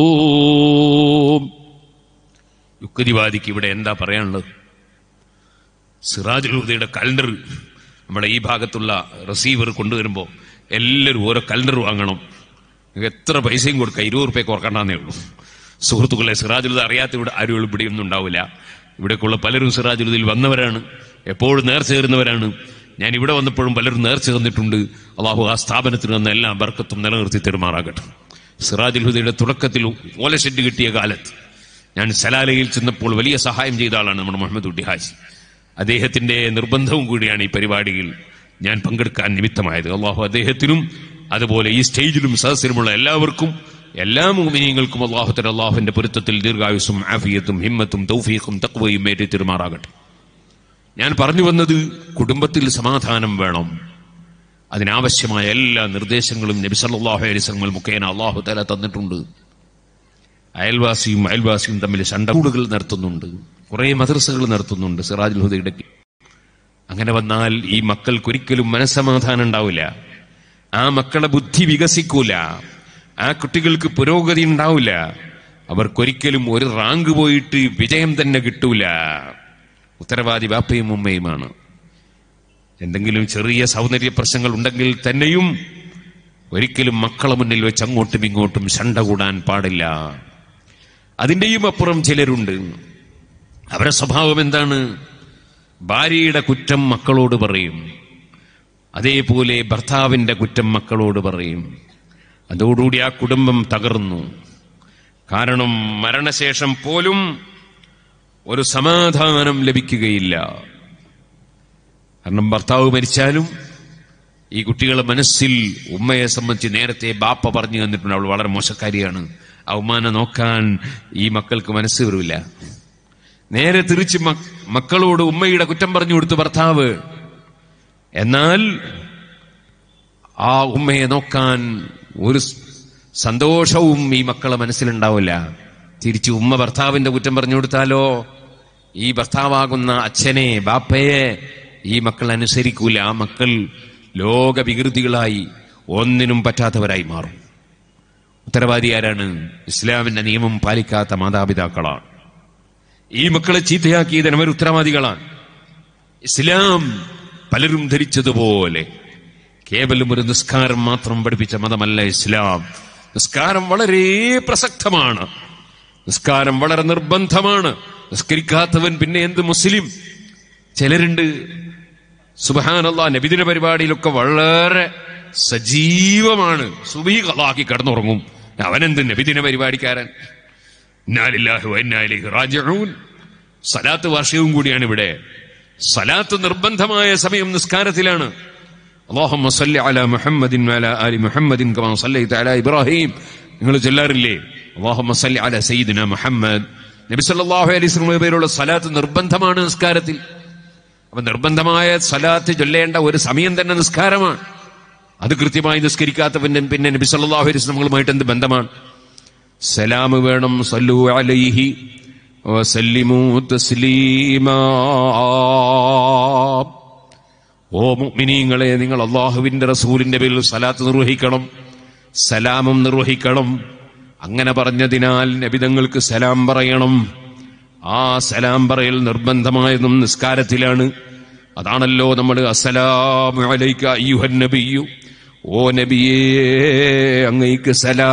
യുക്തിവാദിക്ക് ഇവിടെ എന്താ പറയാനുള്ളത് സിറാജുൽ ഹുദയുടെ കലണ്ടർ നമ്മുടെ ഈ ഭാഗത്തുള്ള റിസീവർ കൊണ്ടുവരുമ്പോൾ എല്ലാവരും ഓരോ കലണ്ടർ വാങ്ങണം നിങ്ങൾക്ക് എത്ര പൈസയും കൊടുക്കുക ഇരുപത് റുപ്യ കുറക്കണ്ടെന്നേ ഉള്ളൂ സുഹൃത്തുക്കളെ സിറാജുലുദ അറിയാത്ത ഇവിടെ ആരും ഇവിടെ ഒന്നും ഉണ്ടാവില്ല ഇവിടേക്കുള്ള പലരും സിറാജുലുദയിൽ വന്നവരാണ് എപ്പോഴും നേർച്ച ചേരുന്നവരാണ് ഞാൻ ഇവിടെ വന്നപ്പോഴും പലരും നേർച്ച തന്നിട്ടുണ്ട് അള്ളാഹു ആ സ്ഥാപനത്തിന് തന്ന എല്ലാ ബർക്കത്തും നിലനിർത്തി തെരുമാറാകട്ടെ സിറാജുൽ ഹുദയുടെ തുടക്കത്തിൽ ഓലഷെഡ് കിട്ടിയ കാലത്ത് ഞാൻ സലാലയിൽ ചെന്നപ്പോൾ വലിയ സഹായം ചെയ്ത ആളാണ് നമ്മുടെ മുഹമ്മദ് ഉട്ടി ഹാജി അദ്ദേഹത്തിന്റെ നിർബന്ധവും കൂടിയാണ് ഈ പരിപാടിയിൽ ഞാൻ പങ്കെടുക്കാൻ നിമിത്തമായത് അള്ളാഹു അദ്ദേഹത്തിനും അതുപോലെ ഈ സ്റ്റേജിലും സദസ്സിലുമുള്ള എല്ലാവർക്കും എല്ലാ മോമിനിയങ്ങൾക്കും അള്ളാഹുത്തര അള്ളാഹുവിന്റെ പൊരുത്തത്തിൽ ദീർഘായുസും ആഫിയത്തും ഹിമ്മത്തും തൗഫീഖും തക്വയും ഏറ്റി തിരുമാറാകട്ടെ ഞാൻ പറഞ്ഞു വന്നത് കുടുംബത്തിൽ സമാധാനം വേണം അതിനാവശ്യമായ എല്ലാ നിർദ്ദേശങ്ങളും നബി സല്ലല്ലാഹു അലൈഹി വസല്ലം മുഖേന അള്ളാഹു തല തന്നിട്ടുണ്ട് അയൽവാസിയും അയൽവാസിയും തമ്മിൽ ശണ്ടകൂടുകൾ നടത്തുന്നുണ്ട് കുറെ മദ്രസകൾ നടത്തുന്നുണ്ട് സിറാജുൽ ഹുദയുടെ കീഴിൽ. അങ്ങനെ വന്നാൽ ഈ മക്കൾക്കൊരിക്കലും മനസ്സമാധാനം ഉണ്ടാവില്ല ആ മക്കളെ ബുദ്ധി വികസിക്കൂല ആ കുട്ടികൾക്ക് പുരോഗതി ഉണ്ടാവില്ല അവർക്കൊരിക്കലും ഒരു റാങ്ക് പോയിട്ട് വിജയം തന്നെ കിട്ടൂല ഉത്തരവാദി ബാപ്പയും ഉമ്മയുമാണ് എന്തെങ്കിലും ചെറിയ സൗന്ദര്യ പ്രശ്നങ്ങൾ ഉണ്ടെങ്കിൽ തന്നെയും ഒരിക്കലും മക്കളെ മുന്നിൽ വെച്ച് അങ്ങോട്ടും ഇങ്ങോട്ടും ശണ്ട കൂടാൻ പാടില്ല അതിന്റെയും അപ്പുറം ചിലരുണ്ട് അവരുടെ സ്വഭാവം എന്താണ് ഭാര്യയുടെ കുറ്റം മക്കളോട് പറയും അതേപോലെ ഭർത്താവിന്റെ കുറ്റം മക്കളോട് പറയും അതോടുകൂടി ആ കുടുംബം തകർന്നു കാരണം മരണശേഷം പോലും ഒരു സമാധാനം ലഭിക്കുകയില്ല കാരണം ഭർത്താവ് മരിച്ചാലും ഈ കുട്ടികളെ മനസ്സിൽ ഉമ്മയെ സംബന്ധിച്ച് നേരത്തെ ബാപ്പ പറഞ്ഞു തന്നിട്ടുണ്ട് അവൾ വളരെ മോശക്കാരിയാണ് ആ ഉമ്മാനെ നോക്കാൻ ഈ മക്കൾക്ക് മനസ്സ് വരില്ല നേരെ തിരിച്ച് മക്- മക്കളോട് ഉമ്മയുടെ കുറ്റം പറഞ്ഞു കൊടുത്തു ഭർത്താവ് എന്നാൽ ആ ഉമ്മയെ നോക്കാൻ ഒരു സ് സന്തോഷവും ഈ മക്കളെ മനസ്സിലുണ്ടാവില്ല തിരിച്ച് ഉമ്മ ഭർത്താവിന്റെ കുറ്റം പറഞ്ഞു കൊടുത്താലോ ഈ ഭർത്താവാകുന്ന അച്ഛനെ ബാപ്പയെ ഈ മക്കൾ അനുസരിക്കൂല ആ മക്കൾ ലോക വികൃതികളായി ഒന്നിനും പറ്റാത്തവരായി മാറും ഉത്തരവാദി ആരാണ് ഇസ്ലാമിന്റെ നിയമം പാലിക്കാത്ത മാതാപിതാക്കളാണ് ഈ മക്കളെ ചീത്തയാക്കിയതിന് അവർ ഉത്തരവാദികളാണ് ഇസ്ലാം പലരും ധരിച്ചതുപോലെ കേവലം ഒരു നിസ്കാരം മാത്രം പഠിപ്പിച്ച മതമല്ല ഇസ്ലാം നിസ്കാരം വളരെ പ്രസക്തമാണ് നിസ്കാരം വളരെ നിർബന്ധമാണ് നിസ്കരിക്കാത്തവൻ പിന്നെ എന്ത് മുസ്ലിം ചിലരുണ്ട് സുബഹാനല്ല നബിദിന പരിപാടിയിലൊക്കെ വളരെ സജീവമാണ് സുബീ കളാക്കി കിടന്നുറങ്ങും അവനെന്ത് നബിദിന പരിപാടിക്കാരൻ ഇന്നാലില്ലാഹി വ ഇന്നാ ഇലൈഹി റാജിഊൻ സലാത്ത് വാർഷികവും കൂടിയാണ് ഇവിടെ സലാത്ത് നിർബന്ധമായ സമയം നിസ്കാരത്തിലാണ് اللهم صل على محمد وعلى آل محمد كما صليت على إبراهيم നിങ്ങൾ ചൊല്ലാറില്ലേ اللهم صل على سيدنا محمد നബി സല്ലല്ലാഹു അലൈഹി വസല്ലം പേരുള്ള സലാത്ത് നിർബന്ധമാണ് നിസ്കാരത്തിൽ അപ്പൊ നിർബന്ധമായ സലാത്ത് ചൊല്ലേണ്ട ഒരു സമയം തന്നെ നിസ്കാരമാണ് അത് കൃത്യമായി നിസ്കരിക്കാത്തവന്റെ പിന്നെ നബി സല്ലല്ലാഹു അലൈഹി വസല്ലങ്ങളുമായിട്ട് എന്ത് ബന്ധമാണ് സലാം വേണം സല്ലു അലൈഹി വസല്ലിമു തസ്ലീമാ ഓ മുഅ്മിനീങ്ങളെ നിങ്ങൾ അള്ളാഹുവിന്റെ റസൂലിന്റെ പേരിൽ സലാത്ത് നിർവഹിക്കണം സലാമും നിർവഹിക്കണം അങ്ങനെ പറഞ്ഞതിനാൽ നബിതങ്ങൾക്ക് സലാം പറയണം ആ സലാം പറയൽ നിർബന്ധമായതും നിസ്കാരത്തിലാണ് അതാണല്ലോ നമ്മൾ അസ്സലാമു അലൈക അയ്യുഹൻ നബിയു ഓ നബിയേ അങ്ങയ്ക്ക്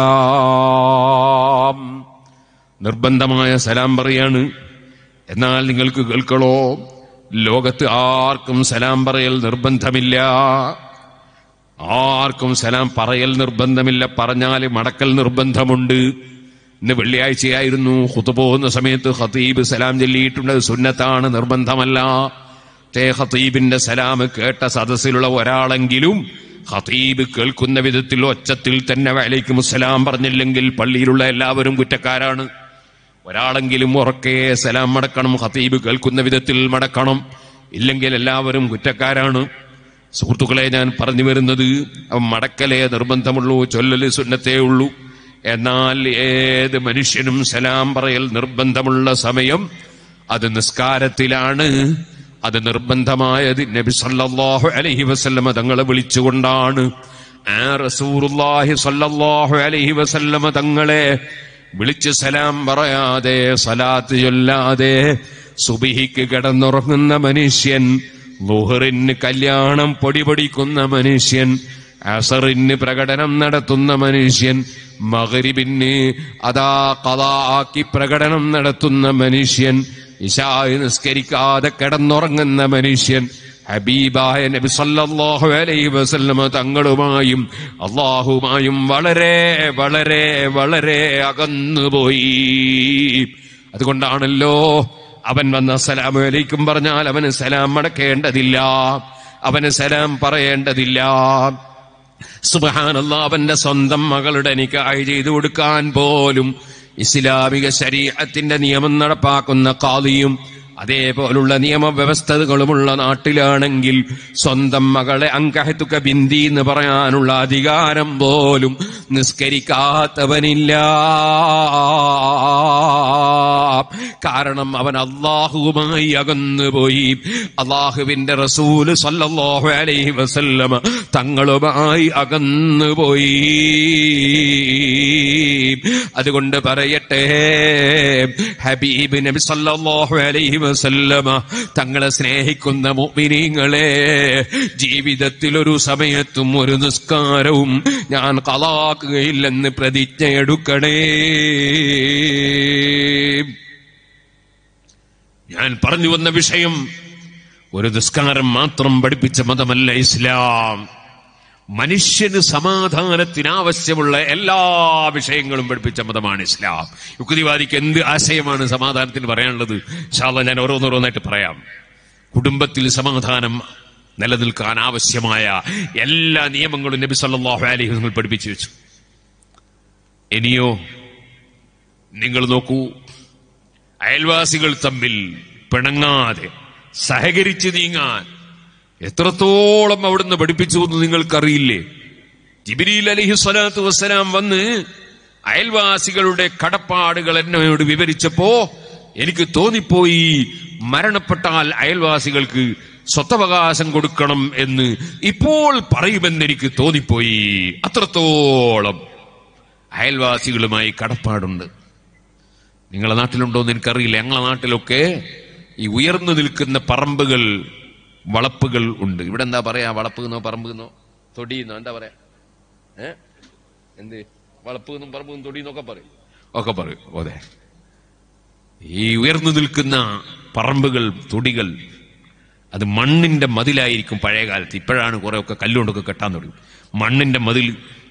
സലാം നിർബന്ധമായ സലാം പറയാണ് എന്നാൽ നിങ്ങൾക്ക് കേൾക്കണോ ലോകത്ത് ആർക്കും സലാം പറയൽ നിർബന്ധമില്ല ആർക്കും സലാം പറയൽ നിർബന്ധമില്ല പറഞ്ഞാൽ മടക്കൽ നിർബന്ധമുണ്ട് ഇന്ന് വെള്ളിയാഴ്ചയായിരുന്നു ഹുത്ത് പോകുന്ന സമയത്ത് ഖതീബ് സലാം ചൊല്ലിയിട്ടുണ്ട് അത് സുന്നത്താണ് നിർബന്ധമല്ല മറ്റേ ഖതീബിന്റെ സലാം കേട്ട സദസ്സിലുള്ള ഒരാളെങ്കിലും ഖതീബ് കേൾക്കുന്ന വിധത്തിൽ ഒച്ചത്തിൽ തന്നെ വലൈക്കും സലാം പറഞ്ഞില്ലെങ്കിൽ പള്ളിയിലുള്ള എല്ലാവരും കുറ്റക്കാരാണ് ഒരാളെങ്കിലും ഉറക്കെ സലാം മടക്കണം ഖതീബ് കേൾക്കുന്ന വിധത്തിൽ മടക്കണം ഇല്ലെങ്കിൽ എല്ലാവരും കുറ്റക്കാരാണ് സുഹൃത്തുക്കളെ ഞാൻ പറഞ്ഞു വരുന്നത് മടക്കലേ നിർബന്ധമുള്ളൂ ചൊല്ലല് സുന്നത്തേ ഉള്ളൂ എന്നാൽ ഏത് മനുഷ്യനും സലാം പറയൽ നിർബന്ധമുള്ള സമയം അത് നിസ്കാരത്തിലാണ് അത് നിർബന്ധമായത് നബി സല്ലല്ലാഹു അലൈഹി വസല്ലമ തങ്ങളെ വിളിച്ചുകൊണ്ടാണ് ആ റസൂറുല്ലാഹി സല്ലല്ലാഹു അലൈഹി വസല്ലമ തങ്ങളെ വിളിച്ച് സലാം പറയാതെ സലാത്ത് ചൊല്ലാതെ സുബിഹിക്ക് കിടന്നുറങ്ങുന്ന മനുഷ്യൻ ലുഹറിന് കല്യാണം പൊടിപൊടിക്കുന്ന മനുഷ്യൻ അസറിന് പ്രകടനം നടത്തുന്ന മനുഷ്യൻ മകരിബിന് അതാ കഥാക്കി പ്രകടനം നടത്തുന്ന മനുഷ്യൻ ഇശായി നിസ്കരിക്കാതെ കിടന്നുറങ്ങുന്ന മനുഷ്യൻ ഹബീബായ നബി സല്ലല്ലാഹു അലൈഹി വസല്ലമ തങ്ങളുമായും അള്ളാഹുമായും വളരെ വളരെ വളരെ അകന്നുപോയി അതുകൊണ്ടാണല്ലോ അവൻ വന്ന സലാം അലൈക്കും പറഞ്ഞാൽ അവന് സലാം മടക്കേണ്ടതില്ല അവന് സലാം പറയേണ്ടതില്ല സുബഹാനല്ല അവന്റെ സ്വന്തം മകളുടെ നിക്കാഹ് ചെയ്തു കൊടുക്കാൻ പോലും ഇസ്ലാമിക ശരീരത്തിന്റെ നിയമം നടപ്പാക്കുന്ന കാളിയും അതേപോലുള്ള നിയമവ്യവസ്ഥകളുമുള്ള നാട്ടിലാണെങ്കിൽ സ്വന്തം മകളെ അങ്കഹത്തുക ബിന്ദി എന്ന് പറയാനുള്ള അധികാരം പോലും നിസ്കരിക്കാത്തവനില്ല കാരണം അവൻ അള്ളാഹുവുമായി അകന്നുപോയി അള്ളാഹുവിന്റെ റസൂല് സല്ലല്ലാഹു അലൈഹി വസല്ലമ തങ്ങളുമായി അകന്നുപോയി അതുകൊണ്ട് പറയട്ടെ ഹബീബ് നബി സല്ലല്ലാഹു അലൈഹി വസല്ലമ തങ്ങളെ സ്നേഹിക്കുന്ന മുഅ്മിനീങ്ങളെ ജീവിതത്തിൽ ഒരു സമയത്തും ഒരു നിസ്കാരവും ഞാൻ കളാക്കുകയില്ലെന്ന് പ്രതിജ്ഞയെടുക്കണേ ഞാൻ പറഞ്ഞു വന്ന വിഷയം ഒരു നിസ്കാരം മാത്രം പഠിപ്പിച്ച മതമല്ല ഇസ്ലാം മനുഷ്യന് സമാധാനത്തിന് ആവശ്യമുള്ള എല്ലാ വിഷയങ്ങളും പഠിപ്പിച്ച മതമാണ് ഇസ്ലാം യുക്തിവാദിക്ക് എന്ത് ആശയമാണ് സമാധാനത്തിന് പറയാനുള്ളത് ഷാള ഞാൻ ഓരോന്നോരോന്നായിട്ട് പറയാം കുടുംബത്തിൽ സമാധാനം നിലനിൽക്കാൻ ആവശ്യമായ എല്ലാ നിയമങ്ങളും നബി സല്ലല്ലാഹു അലൈഹി വസല്ലം പഠിപ്പിച്ചു വെച്ചു ഇനിയോ നിങ്ങൾ നോക്കൂ അയൽവാസികൾ തമ്മിൽ പിണങ്ങാതെ സഹകരിച്ച് നീങ്ങാൻ എത്രത്തോളം അവിടുന്ന് പഠിപ്പിച്ചു എന്ന് നിങ്ങൾക്കറിയില്ലേ ജിബിരിൽ അലഹി സ്വലാത്തു വസ്സലാം വന്ന് അയൽവാസികളുടെ കടപ്പാടുകൾ എന്നോട് വിവരിച്ചപ്പോ എനിക്ക് തോന്നിപ്പോയി മരണപ്പെട്ടാൽ അയൽവാസികൾക്ക് സ്വത്തവകാശം കൊടുക്കണം എന്ന് ഇപ്പോൾ പറയുമെന്ന് എനിക്ക് തോന്നിപ്പോയി അത്രത്തോളം അയൽവാസികളുമായി കടപ്പാടുണ്ട് നിങ്ങളെ നാട്ടിലുണ്ടോ എന്ന് എനിക്കറിയില്ല ഞങ്ങളെ നാട്ടിലൊക്കെ ഈ ഉയർന്നു നിൽക്കുന്ന പറമ്പുകൾ വളപ്പുകൾ ഉണ്ട് ഇവിടെ എന്താ പറയാ വളപ്പ് എന്നോ പറമ്പ് എന്നോ തൊടി എന്നോ എന്താ പറയാ ഏ എന്ത് വളപ്പ് എന്നും പറമ്പ് എന്നും തൊടി എന്നൊക്കെ പറയും ഒക്കെ പറയും അതെ ഈ ഉയർന്നു നിൽക്കുന്ന പറമ്പുകൾ തൊടികൾ അത് മണ്ണിന്റെ മതിലായിരിക്കും പഴയ കാലത്ത് ഇപ്പോഴാണ് കുറെ ഒക്കെ കല്ലുകൊണ്ടൊക്കെ കെട്ടാൻ തുടങ്ങി മണ്ണിന്റെ മതിൽ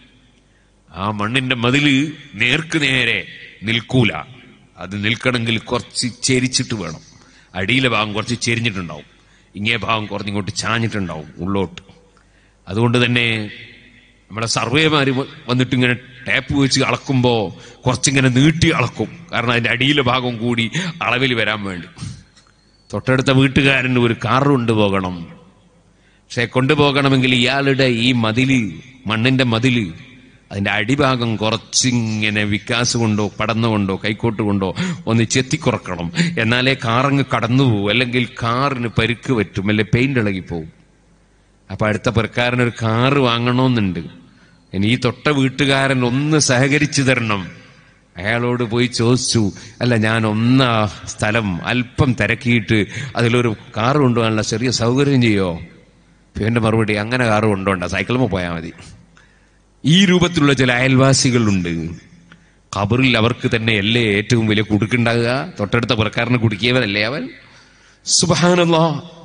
ആ മണ്ണിന്റെ മതില് നേർക്ക് നേരെ നിൽക്കൂല അത് നിൽക്കണമെങ്കിൽ കുറച്ച് ചെരിച്ചിട്ട് വേണം അടിയിലെ ഭാഗം കുറച്ച് ചെരിഞ്ഞിട്ടുണ്ടാവും ഇങ്ങേ ഭാഗം കുറഞ്ഞിങ്ങോട്ട് ചാഞ്ഞിട്ടുണ്ടാവും ഉള്ളോട്ട് അതുകൊണ്ട് തന്നെ നമ്മുടെ സർവേമാര് വന്നിട്ട് ഇങ്ങനെ ടാപ്പ് വെച്ച് അളക്കുമ്പോ കുറച്ചിങ്ങനെ നീട്ടി അളക്കും കാരണം അതിന്റെ അടിയിലെ ഭാഗം കൂടി അളവിൽ വരാൻ വേണ്ടി തൊട്ടടുത്ത വീട്ടുകാരന് ഒരു കാർ കൊണ്ടുപോകണം പക്ഷെ കൊണ്ടുപോകണമെങ്കിൽ ഇയാളുടെ ഈ മതില് മണ്ണിന്റെ മതില് അതിന്റെ അടിഭാഗം കുറച്ചിങ്ങനെ വിക്കാസ് കൊണ്ടോ പടന്നുകൊണ്ടോ കൈക്കോട്ട് കൊണ്ടോ ഒന്ന് ചെത്തിക്കുറക്കണം എന്നാലേ കാറങ്ങ് കടന്നു പോകും അല്ലെങ്കിൽ കാറിന് പരുക്ക് പറ്റും അല്ലെ പെയിന്റ് ഇളകിപ്പോവും അപ്പൊ അടുത്ത പെരക്കാരൻ ഒരു കാറ് വാങ്ങണമെന്നുണ്ട് ഇനി ഈ തൊട്ട വീട്ടുകാരൻ ഒന്ന് സഹകരിച്ചു തരണം അയാളോട് പോയി ചോദിച്ചു അല്ല ഞാൻ ഒന്നാ സ്ഥലം അല്പം തിരക്കിയിട്ട് അതിലൊരു കാറ് കൊണ്ടുപോകാനുള്ള ചെറിയ സൗകര്യം ചെയ്യോ എന്റെ മറുപടി അങ്ങനെ കാറ് കൊണ്ടുപോണ്ട സൈക്കിളുമ്പോൾ പോയാൽ മതി ഈ രൂപത്തിലുള്ള ചില അയൽവാസികളുണ്ട് ഖബറിൽ അവർക്ക് തന്നെ അല്ലേ ഏറ്റവും വലിയ കുടുക്കുണ്ടാകുക തൊട്ടടുത്ത പുറക്കാരന് കുടുക്കിയവരല്ലേ അവൻ സുബാനല്ല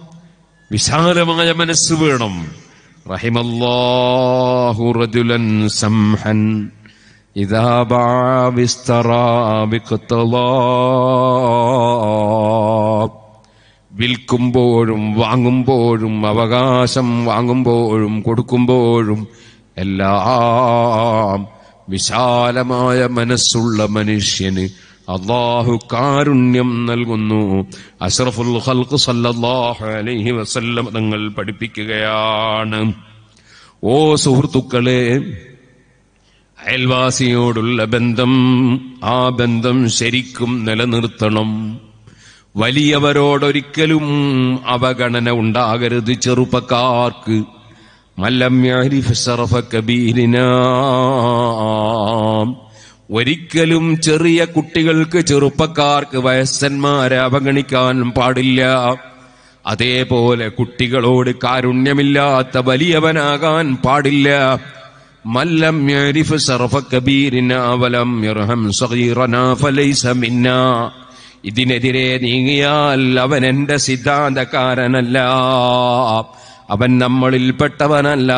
വിശാലമായ മനസ്സ് വേണം റഹിമല്ലാഹു റജുലൻ സംഹൻ ഇതാ വിൽക്കുമ്പോഴും വാങ്ങുമ്പോഴും അവകാശം വാങ്ങുമ്പോഴും കൊടുക്കുമ്പോഴും എല്ലാം വിശാലമായ മനസ്സുള്ള മനുഷ്യന് അള്ളാഹു കാരുണ്യം നൽകുന്നു അഷ്റഫുൽ ഖൽഖ് സല്ലല്ലാഹു അലൈഹി വസല്ലം തങ്ങൾ പഠിപ്പിക്കുകയാണ് ഓ സുഹൃത്തുക്കളെ അയൽവാസിയോടുള്ള ബന്ധം ആ ബന്ധം ശരിക്കും നിലനിർത്തണം വലിയവരോടൊരിക്കലും അവഗണന ഉണ്ടാകരുത് ചെറുപ്പക്കാർക്ക് മല്ലം യഅരിഫ് ശറഫ കബീരിനാ ഒരിക്കലും ചെറിയ കുട്ടികൾക്ക് ചെറുപ്പക്കാർക്ക് വയസ്സന്മാരെ അവഗണിക്കാൻ പാടില്ല അതേപോലെ കുട്ടികളോട് കാരുണ്യമില്ലാത്ത വലിയവനാകാൻ പാടില്ല മല്ലം യഅരിഫ് ശറഫ കബീരിനാ വലം യർഹം സഗീറനാ ഫലൈസ മിന്നാ ഇതിനെതിരെ നീങ്ങിയാൽ അവൻ എന്റെ സിദ്ധാന്തക്കാരനല്ല അവൻ നമ്മളിൽപ്പെട്ടവനല്ല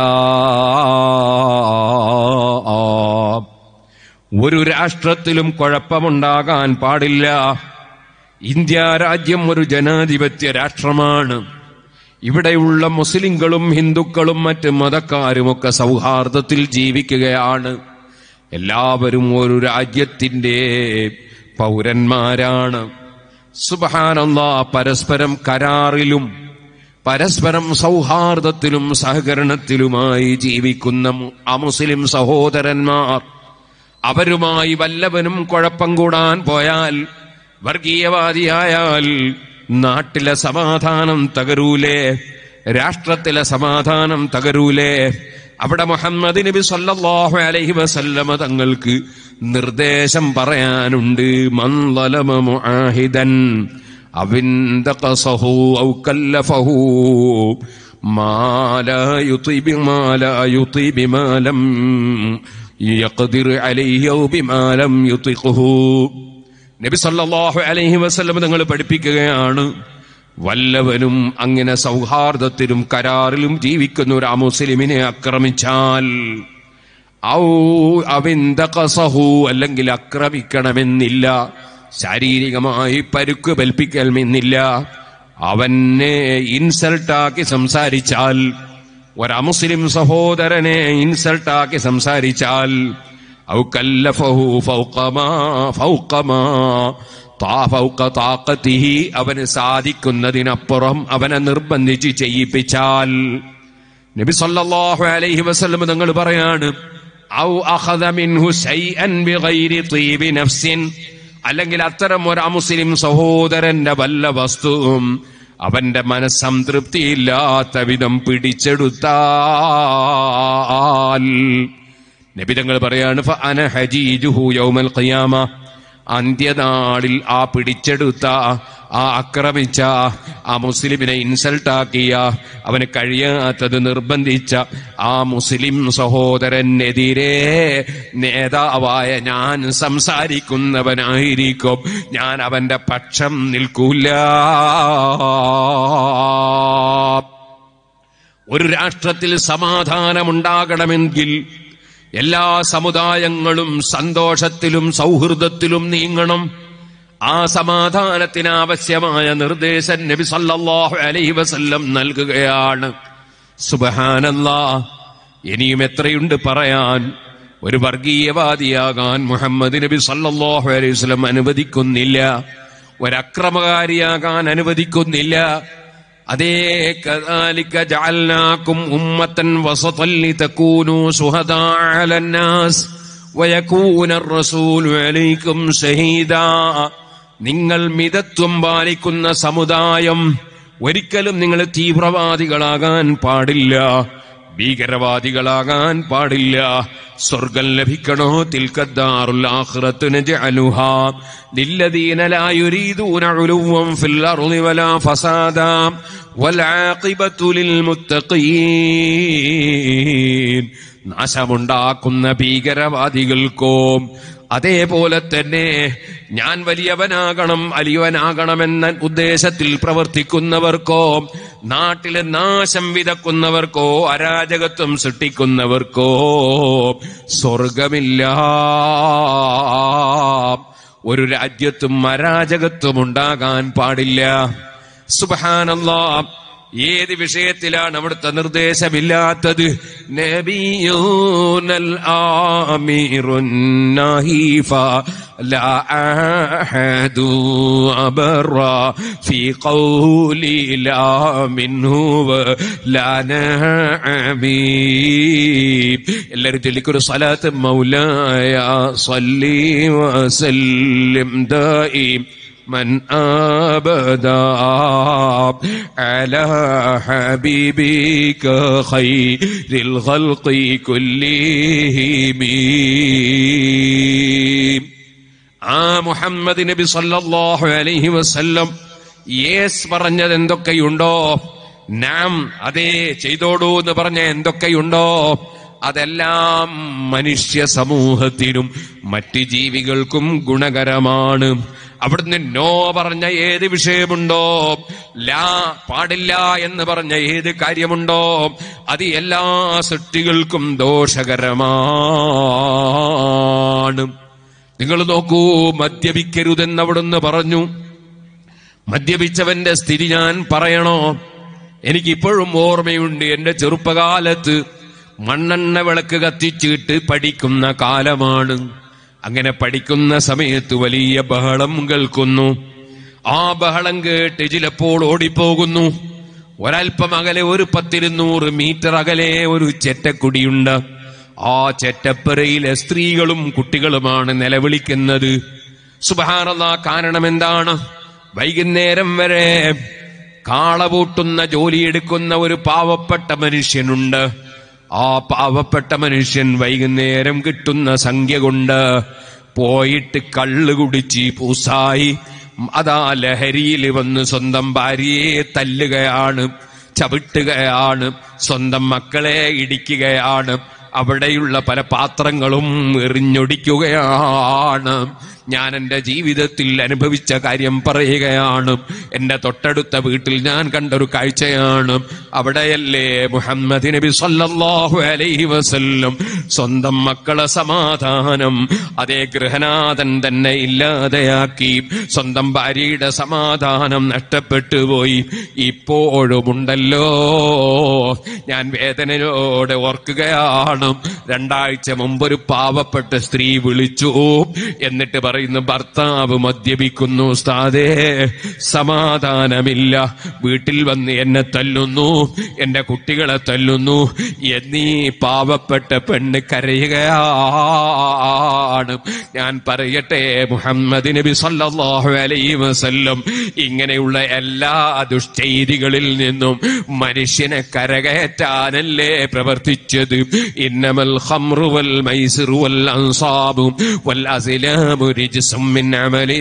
ഒരു രാഷ്ട്രത്തിലും കുഴപ്പമുണ്ടാകാൻ പാടില്ല ഇന്ത്യ രാജ്യം ഒരു ജനാധിപത്യ രാഷ്ട്രമാണ് ഇവിടെയുള്ള മുസ്ലിങ്ങളും ഹിന്ദുക്കളും മറ്റ് മതക്കാരുമൊക്കെ സൗഹാർദ്ദത്തിൽ ജീവിക്കുകയാണ് എല്ലാവരും ഒരു രാജ്യത്തിന്റെ പൗരന്മാരാണ് സുബഹാനല്ല പരസ്പരം കരാറിലും പരസ്പരം സൗഹാർദ്ദത്തിലും സഹകരണത്തിലുമായി ജീവിക്കുന്ന മു- അമുസ്ലിം സഹോദരന്മാർ അവരുമായി വല്ലവനും കുഴപ്പം കൂടാൻ പോയാൽ വർഗീയവാദിയായാൽ നാട്ടിലെ സമാധാനം തകരൂലേ രാഷ്ട്രത്തിലെ സമാധാനം തകരൂലേ അവിടെ മുഹമ്മദ് നബി സല്ലല്ലാഹു അലൈഹി വസല്ലമ തങ്ങൾക്ക് നിർദ്ദേശം പറയാനുണ്ട് മൻ ളലമ മുആഹിദൻ അവിന്തഖസഹു ഔ കല്ലഫഹു മാ ലാ യുതിബ് മാ ലാ യുതിബ് മാ ലം യഖ്ദിർ അലൈഹി ഔ ബിമാ ലം യുതിഖുഹു നബി സല്ലല്ലാഹു അലൈഹി വസല്ലം തങ്ങൾ പഠിപ്പിക്കുകയാണ് വല്ലവനും അങ്ങനെ സൗഹാർദ്ദത്തിലും കരാറിലും ജീവിക്കുന്ന ഒരു മുസ്ലിമിനെ ആക്രമിച്ചാൽ ഔ അവിന്തഖസഹു അല്ലെങ്കിൽ ആക്രമിക്കണമെന്നില്ല ശാരീരികമായി പരുക്ക് കൽപ്പിക്കണമെന്നില്ല അവനെ ഇൻസൾട്ടാക്കി സംസാരിച്ചാൽ ഒരമുസ്ലിം സഹോദരനെ ഇൻസൾട്ടാക്കി സംസാരിച്ചാൽ ഔ കല്ലഫഹു ഫൗഖമാ ഫൗഖമാ താ ഫൗഖ താഖതിഹി അവന് സാധിക്കുന്നതിനപ്പുറം അവനെ നിർബന്ധിച്ച് ചെയ്യിപ്പിച്ചാൽ നബി സല്ലല്ലാഹു അലൈഹി വസല്ലം തങ്ങൾ പറയാണ് ഔ അഖദ മിൻഹു ശൈഅൻ ബിഗൈരി തീബി നഫ്സിൻ അല്ലെങ്കിൽ അത്തരം ഒരു അമുസ്ലിം സഹോദരന്റെ വല്ല വസ്തുവും അവന്റെ മനസ്സംതൃപ്തിയില്ലാത്ത വിധം പിടിച്ചെടുത്താൽ നബിതങ്ങൾ പറയാണ് ഫ അന ഹജീജുഹു യൗമൽ ഖിയാമ അന്ത്യനാളിൽ ആ പിടിച്ചെടുത്ത ആ ആക്രമിച്ച ആ മുസ്ലിമിനെ ഇൻസൾട്ടാക്കിയ അവന് കഴിയാത്തത് നിർബന്ധിച്ച ആ മുസ്ലിം സഹോദരനെതിരെ നേതാവായ ഞാൻ സംസാരിക്കുന്നവനായിരിക്കും ഞാൻ അവന്റെ പക്ഷം നിൽക്കൂല ഒരു രാഷ്ട്രത്തിൽ സമാധാനമുണ്ടാകണമെങ്കിൽ എല്ലാ സമുദായങ്ങളും സന്തോഷത്തിലും സൗഹൃദത്തിലും നീങ്ങണം ആ സമാധാനത്തിന് ആവശ്യമായ നിർദ്ദേശം നബി സല്ലല്ലാഹു അലൈഹി വസല്ലം നൽകുകയാണ് സുബഹാനല്ലാ ഇനിയും എത്രയുണ്ട് പറയാൻ ഒരു വർഗീയവാദിയാകാൻ മുഹമ്മദ് നബി സല്ലല്ലാഹു അലൈഹി വസല്ലം അനുവദിക്കുന്നില്ല ഒരക്രമകാരിയാകാൻ അനുവദിക്കുന്നില്ല അതേ കദാലിക ജഅൽനാകും ഉമ്മത്തൻ വസതൻ ലിതകൂനു ശുഹദാ അലന്നാസ് വയകൂന الرسول അലൈക്കും ഷഹീദാ നിങ്ങൾ മിതത്വം പാലിക്കുന്ന സമുദായം ഒരിക്കലും നിങ്ങൾ തീവ്രവാദികളാകാൻ പാടില്ല ഭീകരവാദികളാകാൻ പാടില്ല സ്വർഗം ലഭിക്കണോ തിൽക്കദ്ദാറുൽ ആഖിറത്തു നജ്അലുഹാ ലില്ലദീന ലാ യുരീദൂന ഉലുവൻ ഫിൽ അർളി വലാ ഫസാദാ വൽ ആഖിബത്തു ലിൽ മുത്തഖീൻ നാശമുണ്ടാക്കുന്ന ഭീകരവാദികൾക്കോ അതേപോലെ തന്നെ ഞാൻ വലിയവനാകണം അലിയവനാകണമെന്ന ഉദ്ദേശത്തിൽ പ്രവർത്തിക്കുന്നവർക്കോ നാട്ടിലെ നാശം വിതക്കുന്നവർക്കോ അരാജകത്വം സൃഷ്ടിക്കുന്നവർക്കോ സ്വർഗമില്ല ഒരു രാജ്യത്തും അരാജകത്വം ഉണ്ടാകാൻ പാടില്ല സുബഹാനല്ലാ ഏത് വിഷയത്തിലാണ് അവിടുത്തെ നിർദ്ദേശമില്ലാത്തത് നബിയൂനൽ ആമീറുൻ നഹീഫ لا أحد أبرى في قولي لا منه ولا نعميم എല്ലാവരും ചൊല്ലിക്കൊരു صلاة مولاي صلي وسلم دائم من أبدا على حبيبك خير الخلق كلهم ആ മുഹമ്മദ് നബി സല്ലല്ലാഹു അലൈഹി വസല്ലം യേസ് പറഞ്ഞത് എന്തൊക്കെയുണ്ടോ നാം അതേ ചെയ്തോടൂ എന്ന് പറഞ്ഞ എന്തൊക്കെയുണ്ടോ അതെല്ലാം മനുഷ്യ സമൂഹത്തിനും മറ്റ് ജീവികൾക്കും ഗുണകരമാണ് അവിടുന്ന് നോ പറഞ്ഞ ഏത് വിഷയമുണ്ടോ ലാ പാടില്ല എന്ന് പറഞ്ഞ ഏത് കാര്യമുണ്ടോ അത് എല്ലാ സൃഷ്ടികൾക്കും ദോഷകരമാണ് നിങ്ങൾ നോക്കൂ മദ്യപിക്കരുതെന്ന് അവിടുന്ന് പറഞ്ഞു മദ്യപിച്ചവന്റെ സ്ഥിതി ഞാൻ പറയണോ എനിക്കിപ്പോഴും ഓർമ്മയുണ്ട് എന്റെ ചെറുപ്പകാലത്ത് മണ്ണെണ്ണ വിളക്ക് കത്തിച്ചിട്ട് പഠിക്കുന്ന കാലമാണ് അങ്ങനെ പഠിക്കുന്ന സമയത്ത് വലിയ ബഹളം കേൾക്കുന്നു ആ ബഹളം കേട്ട് ചിലപ്പോൾ ഓടിപ്പോകുന്നു ഒരൽപ്പം അകലെ ഒരു പത്തിരുന്നൂറ് മീറ്റർ അകലെ ഒരു ചെറ്റക്കുടിയുണ്ട് ആ ചെറ്റപ്പുരയിലെ സ്ത്രീകളും കുട്ടികളുമാണ് നിലവിളിക്കുന്നത് സുബഹാനല്ല കാരണം എന്താണ് വൈകുന്നേരം വരെ കാളപൂട്ടുന്ന ജോലിയെടുക്കുന്ന ഒരു പാവപ്പെട്ട മനുഷ്യനുണ്ട് ആ പാവപ്പെട്ട മനുഷ്യൻ വൈകുന്നേരം കിട്ടുന്ന സംഖ്യ കൊണ്ട് പോയിട്ട് കള്ള് കുടിച്ച് പൂസായി അതാ ലഹരിയിൽ വന്ന് സ്വന്തം ഭാര്യയെ തല്ലുകയാണ് ചവിട്ടുകയാണ് സ്വന്തം മക്കളെ ഇടിക്കുകയാണ് അവിടെയുള്ള പല പാത്രങ്ങളും എറിഞ്ഞൊടിക്കുകയാണ് ഞാൻ എന്റെ ജീവിതത്തിൽ അനുഭവിച്ച കാര്യം പറയുകയാണ് എന്റെ തൊട്ടടുത്ത വീട്ടിൽ ഞാൻ കണ്ട ഒരു കാഴ്ചയാണ് അവിടെയല്ലേ മുഹമ്മദ് നബി സല്ലല്ലാഹു അലൈഹി വസല്ലം സ്വന്തം മക്കളെ സമാധാനം അതേ ഗൃഹനാഥൻ തന്നെ ഇല്ലാതെയാക്കി സ്വന്തം ഭാര്യയുടെ സമാധാനം നഷ്ടപ്പെട്ടു പോയി ഇപ്പോഴുമുണ്ടല്ലോ ഞാൻ വേദനയോടെ ഓർക്കുകയാണ് രണ്ടാഴ്ച മുമ്പ് ഒരു പാവപ്പെട്ട സ്ത്രീ വിളിച്ചു എന്നിട്ട് പറയുന്നു ഭർത്താവ് മദ്യപിക്കുന്നു ഉസ്താദേ സമാധാനമില്ല വീട്ടിൽ വന്ന് എന്നെ തല്ലുന്നു എന്റെ കുട്ടികളെ തല്ലുന്നു എന്നീ പാവപ്പെട്ട പെണ്ണ് കരയുകയാണ് ഞാൻ പറയട്ടെ മുഹമ്മദ് നബി സല്ലല്ലാഹു അലൈഹി വസല്ലം ഇങ്ങനെയുള്ള എല്ലാ ദുഷ്ചെയ്തികളിൽ നിന്നും മനുഷ്യനെ കരകയറ്റാനല്ലേ പ്രവർത്തിച്ചത് ഇന്നമൽ ഖംറു വൽ മൈസിറു വൽ അൻസാബു വൽ അസ്ലാമു റിജ്സും മിൻ അമലി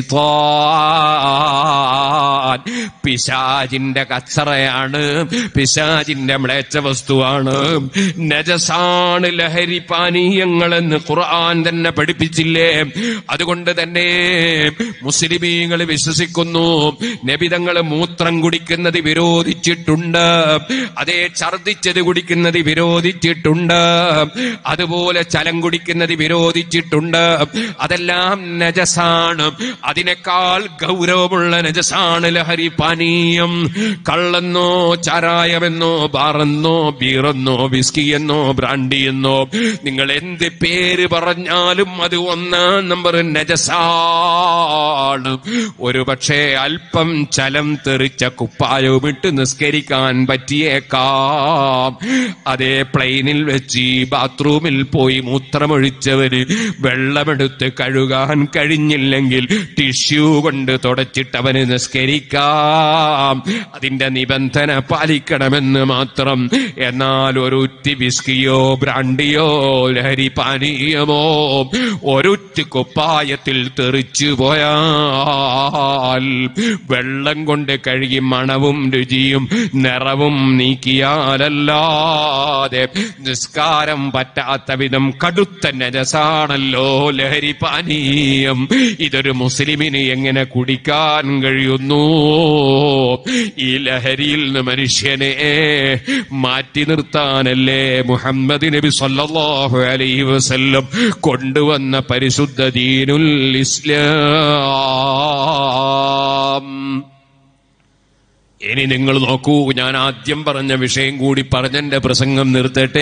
ശൈത്താൻ പിശാജിന്റെ കച്ചറയാണ് പിശാജിന്റെ മ്ലേച്ഛ വസ്തുവാണ് നജസാണ് ലഹരി പാനീയങ്ങളെന്ന് ഖുർആൻ തന്നെ പഠിപ്പിച്ചില്ലേ അതുകൊണ്ട് തന്നെ മുസ്ലിമീങ്ങൾ വിശ്വസിക്കുന്നു നബിതങ്ങൾ മൂത്രം കുടിക്കുന്നത് വിരോധിച്ചിട്ടുണ്ട് അതേ ഛർദിച്ചത് കുടിക്കുന്നത് വിരോധിച്ചിട്ടുണ്ട് അതുപോലെ ചലം കുടിക്കുന്നത് വിരോധിച്ചിട്ടുണ്ട് അതെല്ലാം നജസാണ് അതിനേക്കാൾ ഗൗരവമുള്ള നജസാണ് ലഹരി പാനീയം കള്ളെന്നോ ചാരായമെന്നോ ബാറെന്നോ ബീറെന്നോ വിസ്കി എന്നോ ബ്രാൻഡി എന്നോ നിങ്ങൾ എന്ത് പേര് പറഞ്ഞാലും അത് ഒന്നാം നമ്പർ നജസാണ് ഒരു പക്ഷേ അല്പം ചലം തെറിച്ച കുപ്പായവും ഇട്ട് നിസ്കരിക്കാൻ പറ്റിയേക്കാം അതേ പ്ലെയിനിൽ വെച്ച് ബാത്റൂമിൽ പോയി മൂത്രമൊഴിച്ചവന് വെള്ളമെടുത്ത് കഴുകാൻ കഴിഞ്ഞില്ലെങ്കിൽ ടിഷ്യൂ കൊണ്ട് തുടച്ചിട്ട് അവന് നിസ്കരിക്കാം അതിന്റെ നിബന്ധന പാലിക്കണമെന്ന് മാത്രം എന്നാൽ ഒരുറ്റി വിസ്കിയോ ബ്രാൻഡിയോ ലഹരി പാനീയമോ ഒരുറ്റ് കുപ്പായത്തിൽ തെറിച്ചു പോയാൽ വെള്ളം കൊണ്ട് കഴുകി മണവും രുചിയും നിറവും നീക്കിയാലല്ലാതെ നിസ്കാരം പറ്റാത്ത വിധം കടുത്ത നജസാണല്ലോ ലഹരി പാനീയം ഇതൊരു മുസ്ലിമിന് എങ്ങനെ കുടിക്കാൻ കഴിയുന്നു ഈ ലഹരിയിൽ നിന്ന് മനുഷ്യനെ മാറ്റി നിർത്താനല്ലേ മുഹമ്മദ് നബി സല്ലല്ലാഹു അലൈഹി വസല്ലം കൊണ്ടുവന്ന പരിശുദ്ധ ദീനുൽ ഇസ്ലാം ഇനി നിങ്ങൾ നോക്കൂ ഞാൻ ആദ്യം പറഞ്ഞ വിഷയം കൂടി പറഞ്ഞെന്റെ പ്രസംഗം നിർത്തട്ടെ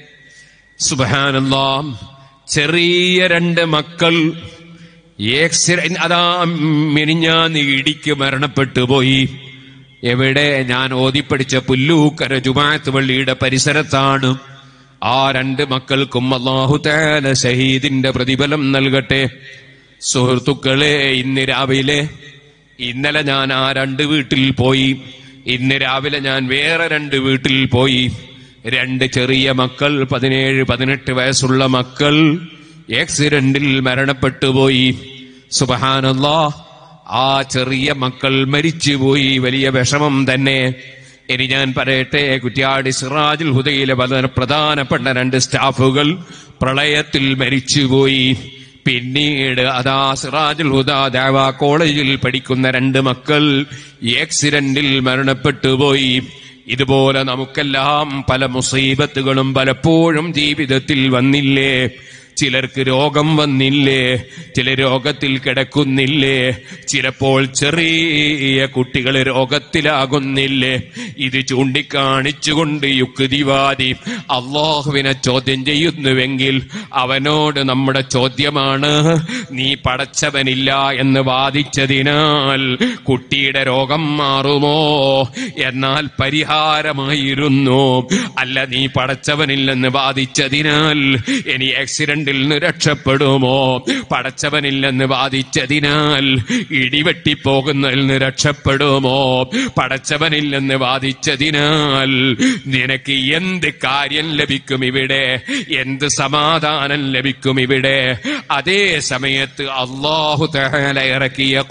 സുബഹാനല്ലാ ചെറിയ രണ്ട് മക്കൾ ഏക്സിര- അതാ മിനിഞ്ഞാന്ന് ഇടിക്ക് മരണപ്പെട്ടു പോയി എവിടെ ഞാൻ ഓതിപ്പടിച്ച പുല്ലൂക്കര ജുമാഅത്ത് പള്ളിയുടെ പരിസരത്താണ് ആ രണ്ട് മക്കൾക്കും അള്ളാഹു തആല ഷഹീദിന്റെ പ്രതിഫലം നൽകട്ടെ സുഹൃത്തുക്കളെ ഇന്ന് രാവിലെ ഇന്നലെ ഞാൻ ആ രണ്ട് വീട്ടിൽ പോയി ഇന്ന് രാവിലെ ഞാൻ വേറെ രണ്ട് വീട്ടിൽ പോയി രണ്ട് ചെറിയ മക്കൾ പതിനേഴ് പതിനെട്ട് വയസ്സുള്ള മക്കൾ ആക്സിഡന്റിൽ മരണപ്പെട്ടു പോയി സുബഹാനല്ലാ ആ ചെറിയ മക്കൾ മരിച്ചുപോയി വലിയ വിഷമം തന്നെ ഇനി ഞാൻ പറയട്ടെ കുറ്റ്യാടി സിറാജുൽ ഹുദയിലെ വളരെ പ്രധാനപ്പെട്ട രണ്ട് സ്റ്റാഫുകൾ പ്രളയത്തിൽ മരിച്ചുപോയി പിന്നീട് അതാ സിറാജുൽ ഹുദ ദേവ കോളേജിൽ പഠിക്കുന്ന രണ്ട് മക്കൾ ആക്സിഡന്റിൽ മരണപ്പെട്ടു പോയി ഇതുപോലെ നമുക്കെല്ലാം പല മുസീബത്തുകളും പലപ്പോഴും ജീവിതത്തിൽ വന്നില്ലേ ചിലർക്ക് രോഗം വന്നില്ലേ ചില രോഗത്തിൽ കിടക്കുന്നില്ലേ ചിലപ്പോൾ ചെറിയ കുട്ടികൾ രോഗത്തിലാകുന്നില്ലേ ഇത് ചൂണ്ടിക്കാണിച്ചുകൊണ്ട് യുക്തിവാദി അള്ളാഹുവിനെ ചോദ്യം ചെയ്യുന്നുവെങ്കിൽ അവനോട് നമ്മുടെ ചോദ്യമാണ് നീ പടച്ചവനില്ല എന്ന് വാദിച്ചതിനാൽ കുട്ടിയുടെ രോഗം മാറുമോ എന്നാൽ പരിഹാരമായിരുന്നു അല്ല നീ പടച്ചവനില്ലെന്ന് വാദിച്ചതിനാൽ ഇനി ആക്സിഡന്റിൽ നിന്ന് രക്ഷപ്പെടുമോ പടച്ചവനില്ലെന്ന് വാദിച്ചതിനാൽ ഇടിവെട്ടിപ്പോകുന്നതിൽ നിന്ന് രക്ഷപ്പെടുമോ പടച്ചവനില്ലെന്ന് വാദിച്ചതിനാൽ നിനക്ക് എന്ത് കാര്യം ലഭിക്കും ഇവിടെ എന്ത് സമാധാനം ലഭിക്കും ഇവിടെ അതേ സമയത്ത് അള്ളാഹു തഹല ഇറക്കിയ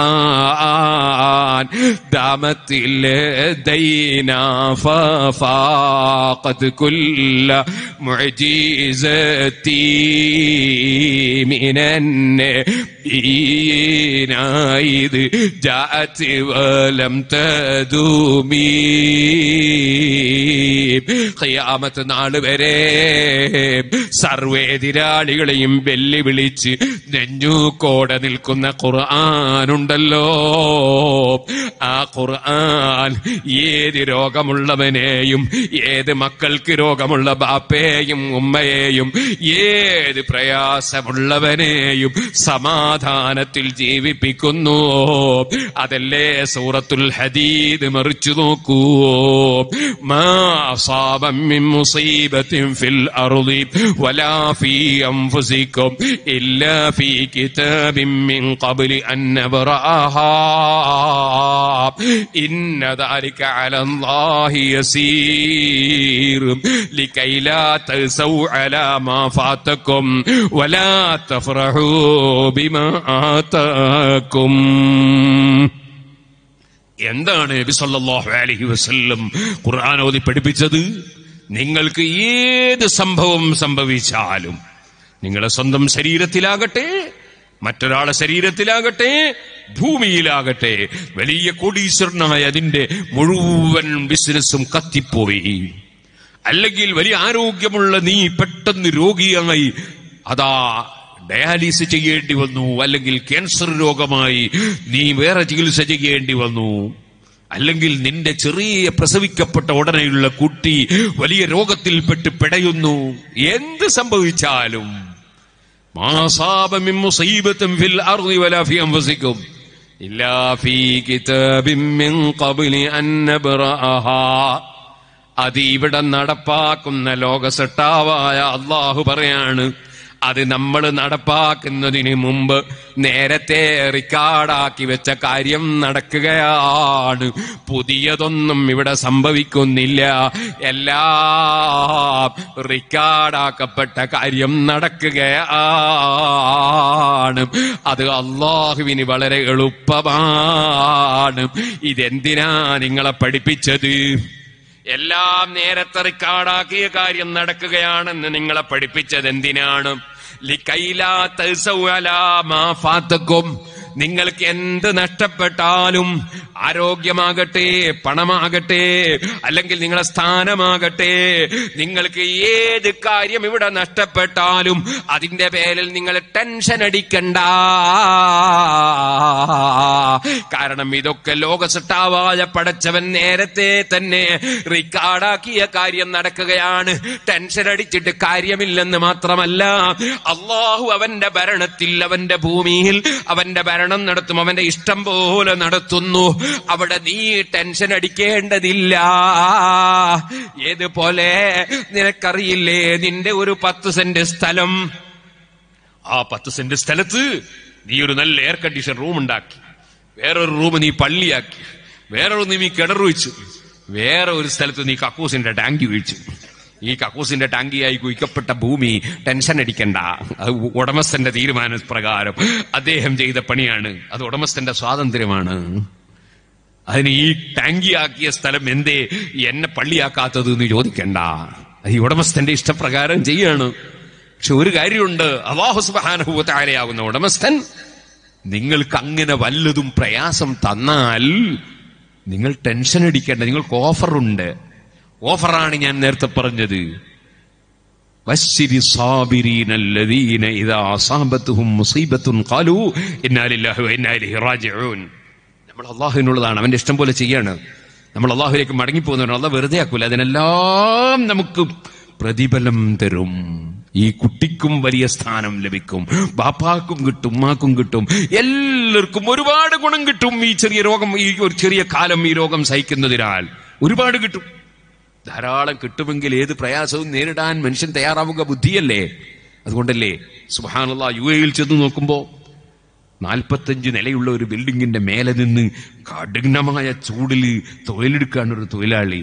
ഖുർആൻ ദാമത്തിൽ ദൈന ففاقت كل معجزتي من النبيين إذ جاءت ولم تدومي ഖിയാമത്ത് നാൾ വരെ സർവേതിരാളികളെയും വെല്ലുവിളിച്ച് നെഞ്ഞൂക്കോടെ നിൽക്കുന്ന ഖുർആാനുണ്ടല്ലോ ആ ഖുർആൻ ഏത് രോഗമുള്ളവനെയും ഏത് മക്കൾക്ക് രോഗമുള്ള ബാപ്പയെയും ഉമ്മയെയും ഏത് പ്രയാസമുള്ളവനെയും സമാധാനത്തിൽ ജീവിപ്പിക്കുന്നു അതല്ലേ സൂറത്തുൽ ഹദീദ് മറിച്ചു നോക്കൂ മാ അസാബം മിൻ മുസീബത്തിൻ ഫിൽ അർളി വലാ ഫീ അൻഫുസികും ഇല്ലാ ഫീ കിതാബിൻ മിൻ ഖബ്ലി അൻ നബ്റഅഹാ ഇന്ന ذلك على الله يسير لكي لا تأسوا على ما فاتكم ولا تفرحوا بما آتاكم എന്താണ് നബി സല്ലല്ലാഹു അലൈഹി വസല്ലം ഖുർആൻ ഓതി പഠിപ്പിച്ചത് നിങ്ങൾക്ക് ഏത് സംഭവം സംഭവിച്ചാലും നിങ്ങളുടെ സ്വന്തം ശരീരത്തിലാകട്ടെ മറ്റൊരാളെ ശരീരത്തിലാകട്ടെ ഭൂമിയിലാകട്ടെ വലിയ കോടീശ്വരനായ അതിന്റെ മുഴുവൻ ബിസിനസ്സും കത്തിപ്പോയി അല്ലെങ്കിൽ വലിയ ആരോഗ്യമുള്ള നീ പെട്ടെന്ന് രോഗിയായി അതാ ഡയാലിസിസ് ചെയ്യേണ്ടി വന്നു അല്ലെങ്കിൽ ക്യാൻസർ രോഗമായി നീ വേറെ ചികിത്സ ചെയ്യേണ്ടി വന്നു അല്ലെങ്കിൽ നിന്റെ ചെറിയ പ്രസവിക്കപ്പെട്ട ഉടനെയുള്ള കുട്ടി വലിയ രോഗത്തിൽപ്പെട്ട് പിടയുന്നു എന്ത് സംഭവിച്ചാലും മാസാപമിൻ മുസീബത്തും ഫിൽ അർളി വലാ ഫി അൻഫുസിക്കും ഇല്ലാ ഫീ കിതാബിൻ മിൻ ഖബ്ലി അൻ നബ്റഅഹാ അത് ഇവിടെ നടപ്പാക്കുന്ന ലോകസട്ടാവായ അള്ളാഹു പറയാണ് അത് നമ്മൾ നടപ്പാക്കുന്നതിന് മുമ്പ് നേരത്തെ റിക്കാർഡാക്കി വെച്ച കാര്യം നടക്കുകയാണ് പുതിയതൊന്നും ഇവിടെ സംഭവിക്കുന്നില്ല എല്ലാം റിക്കാർഡാക്കപ്പെട്ട കാര്യം നടക്കുകയാണ് അത് അള്ളാഹുവിന് വളരെ എളുപ്പമാണ് ഇതെന്തിനാ നിങ്ങളെ പഠിപ്പിച്ചത് എല്ലാം നേരത്തെ റിക്കാർഡാക്കിയ കാര്യം നടക്കുകയാണെന്ന് നിങ്ങളെ പഠിപ്പിച്ചത് എന്തിനാണ് ലിക്കൈലാ തൗസൗ അലാ മാ ഫാത്തക്കും നിങ്ങൾക്ക് എന്ത് നഷ്ടപ്പെട്ടാലും ആരോഗ്യമാകട്ടെ പണമാകട്ടെ അല്ലെങ്കിൽ നിങ്ങളെ സ്ഥാനമാകട്ടെ നിങ്ങൾക്ക് ഏത് കാര്യം ഇവിടെ നഷ്ടപ്പെട്ടാലും അതിന്റെ പേരിൽ നിങ്ങൾ ടെൻഷൻ അടിക്കണ്ട കാരണം ഇതൊക്കെ ലോകസട്ടാവായ പടച്ചവൻ നേരത്തെ തന്നെ റിക്കാർഡാക്കിയ കാര്യം നടക്കുകയാണ് ടെൻഷൻ അടിച്ചിട്ട് കാര്യമില്ലെന്ന് മാത്രമല്ല അള്ളാഹു അവന്റെ ഭരണത്തിൽ അവന്റെ ഭൂമിയിൽ അവന്റെ ഭരണം നടത്തും അവന്റെ ഇഷ്ടം പോലെ നടത്തുന്നു അവിടെ നീ ടെൻഷൻ അടിക്കേണ്ടതില്ല ഏതുപോലെ നിനക്കറിയില്ലേ നിന്റെ ഒരു പത്ത് സെന്റ് സ്ഥലം ആ പത്ത് സെന്റ് സ്ഥലത്ത് നീ ഒരു നല്ല എയർ കണ്ടീഷൻ റൂം ഉണ്ടാക്കി വേറൊരു റൂം നീ പള്ളിയാക്കി വേറൊരു നീ കിണർ വെച്ചു വേറെ ഒരു സ്ഥലത്ത് നീ കക്കൂസിന്റെ ടാങ്കി വീഴ്ചു ഈ കക്കൂസിന്റെ ടാങ്കിയായി കുഴിക്കപ്പെട്ട ഭൂമി ടെൻഷൻ അടിക്കണ്ട അത് ഉടമസ്ഥന്റെ തീരുമാന പ്രകാരം അദ്ദേഹം ചെയ്ത പണിയാണ് അത് ഉടമസ്ഥന്റെ സ്വാതന്ത്ര്യമാണ് അതിന് ഈ ടാങ്കിയാക്കിയ സ്ഥലം എന്തേ എന്നെ പള്ളിയാക്കാത്തത് എന്ന് ചോദിക്കണ്ട അത് ഈ ഉടമസ്ഥന്റെ ഇഷ്ടപ്രകാരം ചെയ്യാണ് പക്ഷെ ഒരു കാര്യമുണ്ട് അള്ളാഹു സുബാനുഭൂത്താരയാവുന്ന ഉടമസ്ഥൻ നിങ്ങൾക്ക് അങ്ങനെ വല്ലതും പ്രയാസം തന്നാൽ നിങ്ങൾ ടെൻഷൻ അടിക്കേണ്ട നിങ്ങൾക്ക് ഓഫറുണ്ട് ഓഫറാണ് ഞാൻ നേരത്തെ പറഞ്ഞത് ബശ്ശിരി സാബിരീനല്ലദീന ഇദാ അസാബത്തുഹും മുസീബത്തുൻ ഖാലൂ ഇന്നാ ലില്ലാഹി വ ഇന്നാ ഇലൈഹി റാജിഊൻ നമ്മൾ അള്ളാഹുവിനുള്ളതാണ് അവന്റെ ഇഷ്ടം പോലെ ചെയ്യാണ് നമ്മൾ അള്ളാഹുലേക്ക് മടങ്ങിപ്പോകുന്നവരാണ് അള്ളാഹ് വെറുതെ ആക്കൂല അതിനെല്ലാം നമുക്ക് പ്രതിഫലം തരും ഈ കുട്ടിക്കും വലിയ സ്ഥാനം ലഭിക്കും ബാപ്പാക്കും കിട്ടും ഉമ്മാക്കും കിട്ടും എല്ലാവർക്കും ഒരുപാട് ഗുണം കിട്ടും ഈ ചെറിയ രോഗം ഈ ഒരു ചെറിയ കാലം ഈ രോഗം സഹിക്കുന്നതിനാൽ ഒരുപാട് കിട്ടും ധാരാളം കിട്ടുമെങ്കിൽ ഏത് പ്രയാസവും നേരിടാൻ മനുഷ്യൻ തയ്യാറാവുക ബുദ്ധിയല്ലേ അതുകൊണ്ടല്ലേ സുഹാനുള്ള യു എയിൽ ചെന്ന് നോക്കുമ്പോ നാൽപ്പത്തഞ്ച് നിലയുള്ള ഒരു ബിൽഡിങ്ങിന്റെ മേലെ നിന്ന് കഠിനമായ ചൂടിൽ തൊഴിലെടുക്കാണ് ഒരു തൊഴിലാളി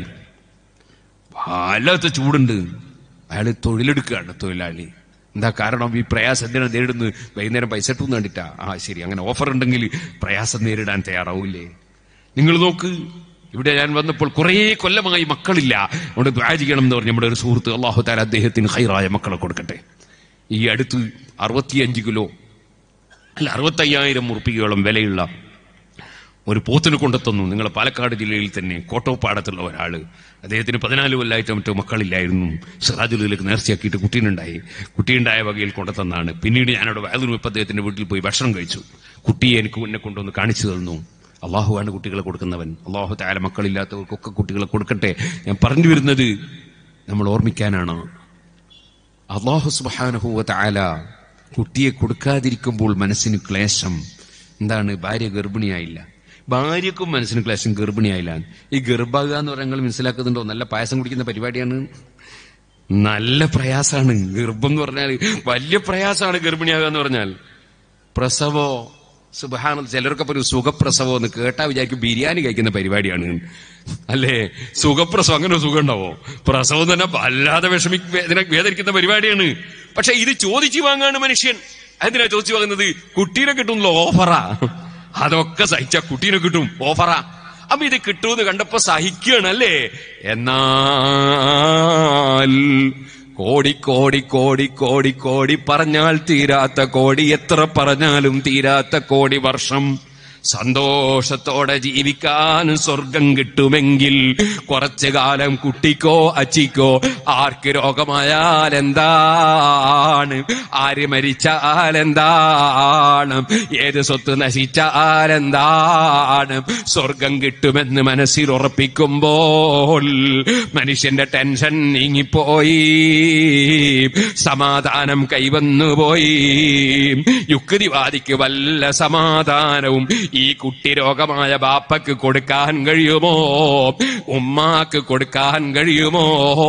വല്ലാത്ത ചൂടുണ്ട് അയാൾ തൊഴിലെടുക്കുകയാണ് തൊഴിലാളി എന്താ കാരണം ഈ പ്രയാസം എന്തിനാ നേരിടുന്നു വൈകുന്നേരം പൈസ ഇട്ടു കണ്ടിട്ടാ ആ ശരി അങ്ങനെ ഓഫർ ഉണ്ടെങ്കിൽ പ്രയാസം നേരിടാൻ തയ്യാറാവൂലേ നിങ്ങൾ നോക്ക് ഇവിടെ ഞാൻ വന്നപ്പോൾ കുറേ കൊല്ലമായി മക്കളില്ല അവിടെ ദ്വാ ചെയ്യണം എന്ന് പറഞ്ഞ് നമ്മുടെ ഒരു സുഹൃത്ത് അള്ളാഹു താല അദ്ദേഹത്തിന് ഹൈറായ മക്കളെ കൊടുക്കട്ടെ ഈ അടുത്ത് അറുപത്തിയഞ്ച് കിലോ അല്ല അറുപത്തയ്യായിരം ഉറുപ്പികയോളം വിലയുള്ള ഒരു പോത്തിന് കൊണ്ടെത്തുന്നു നിങ്ങളെ പാലക്കാട് ജില്ലയിൽ തന്നെ കോട്ടോപ്പാടത്തുള്ള ഒരാള് അദ്ദേഹത്തിന് പതിനാല് കൊല്ലായിട്ട് മറ്റോ മക്കളില്ലായിരുന്നു സിറാജുലിലേക്ക് നേർച്ചയാക്കിയിട്ട് കുട്ടീനുണ്ടായി കുട്ടിയുണ്ടായ വകയിൽ കൊണ്ടെത്തന്നാണ് പിന്നീട് ഞാനവിടെ വയലൂർ വെപ്പ് അദ്ദേഹത്തിന്റെ വീട്ടിൽ പോയി ഭക്ഷണം കഴിച്ചു കുട്ടിയെ എനിക്ക് എന്നെ കൊണ്ടുവന്ന് കാണിച്ചു തന്നു അള്ളാഹുവാണ് കുട്ടികളെ കൊടുക്കുന്നവൻ അള്ളാഹു താല മക്കളില്ലാത്തവർക്കൊക്കെ കുട്ടികളെ കൊടുക്കട്ടെ ഞാൻ പറഞ്ഞു വരുന്നത് നമ്മൾ ഓർമ്മിക്കാനാണ് അള്ളാഹു സുബാനഹുവ താല കുട്ടിയെ കൊടുക്കാതിരിക്കുമ്പോൾ മനസ്സിന് ക്ലേശം എന്താണ് ഭാര്യ ഗർഭിണിയായില്ല ഭാര്യക്കും മനസ്സിന് ക്ലേശം ഗർഭിണിയായില്ല ഈ ഗർഭാകുക എന്ന് പറഞ്ഞാൽ നിങ്ങൾ മനസ്സിലാക്കുന്നുണ്ടോ നല്ല പായസം കുടിക്കുന്ന പരിപാടിയാണ് നല്ല പ്രയാസാണ് ഗർഭം എന്ന് പറഞ്ഞാൽ വലിയ പ്രയാസമാണ് ഗർഭിണിയാകുക എന്ന് പറഞ്ഞാൽ പ്രസവോ സുബഹാന ചിലർക്കൊക്കെ ഒരു സുഖപ്രസവം എന്ന് കേട്ടാ വിചാരിക്കും ബിരിയാണി കഴിക്കുന്ന പരിപാടിയാണ് അല്ലേ സുഖപ്രസവം അങ്ങനെ ഒരു സുഖം ഉണ്ടാവോ പ്രസവം തന്നെ വല്ലാതെ വിഷമി വേദന വേദനിക്കുന്ന പരിപാടിയാണ് പക്ഷെ ഇത് ചോദിച്ചു വാങ്ങാണ് മനുഷ്യൻ എന്തിനാ ചോദിച്ചു വാങ്ങുന്നത് കുട്ടീനെ കിട്ടുന്നല്ലോ ഓഫറാ അതൊക്കെ സഹിച്ച കുട്ടീനെ കിട്ടും ഓഫറാ അപ്പൊ ഇത് കിട്ടുമെന്ന് കണ്ടപ്പോ സഹിക്കുകയാണ് അല്ലേ എന്നാൽ കോടി കോടി കോടി കോടി കോടി പറഞ്ഞാൽ തീരാത്ത കോടി എത്ര പറഞ്ഞാലും തീരാത്ത കോടി വർഷം സന്തോഷത്തോടെ ജീവിക്കാൻ സ്വർഗം കിട്ടുമെങ്കിൽ കുറച്ചു കാലം കുട്ടിക്കോ അച്ചിക്കോ ആർക്ക് രോഗമായാൽ എന്താണ് ആര് മരിച്ചാൽ എന്താണ് ഏത് സ്വത്ത് നശിച്ചാൽ എന്താണ് സ്വർഗം കിട്ടുമെന്ന് മനസ്സിൽ ഉറപ്പിക്കുമ്പോൾ മനുഷ്യന്റെ ടെൻഷൻ നീങ്ങിപ്പോയി സമാധാനം കൈവന്നുപോയി യുക്തിവാദിക്ക് വല്ല സമാധാനവും ഈ കുട്ടി രോഗമായ ബാപ്പക്ക് കൊടുക്കാൻ കഴിയുമോ ഉമ്മാക്ക് കൊടുക്കാൻ കഴിയുമോ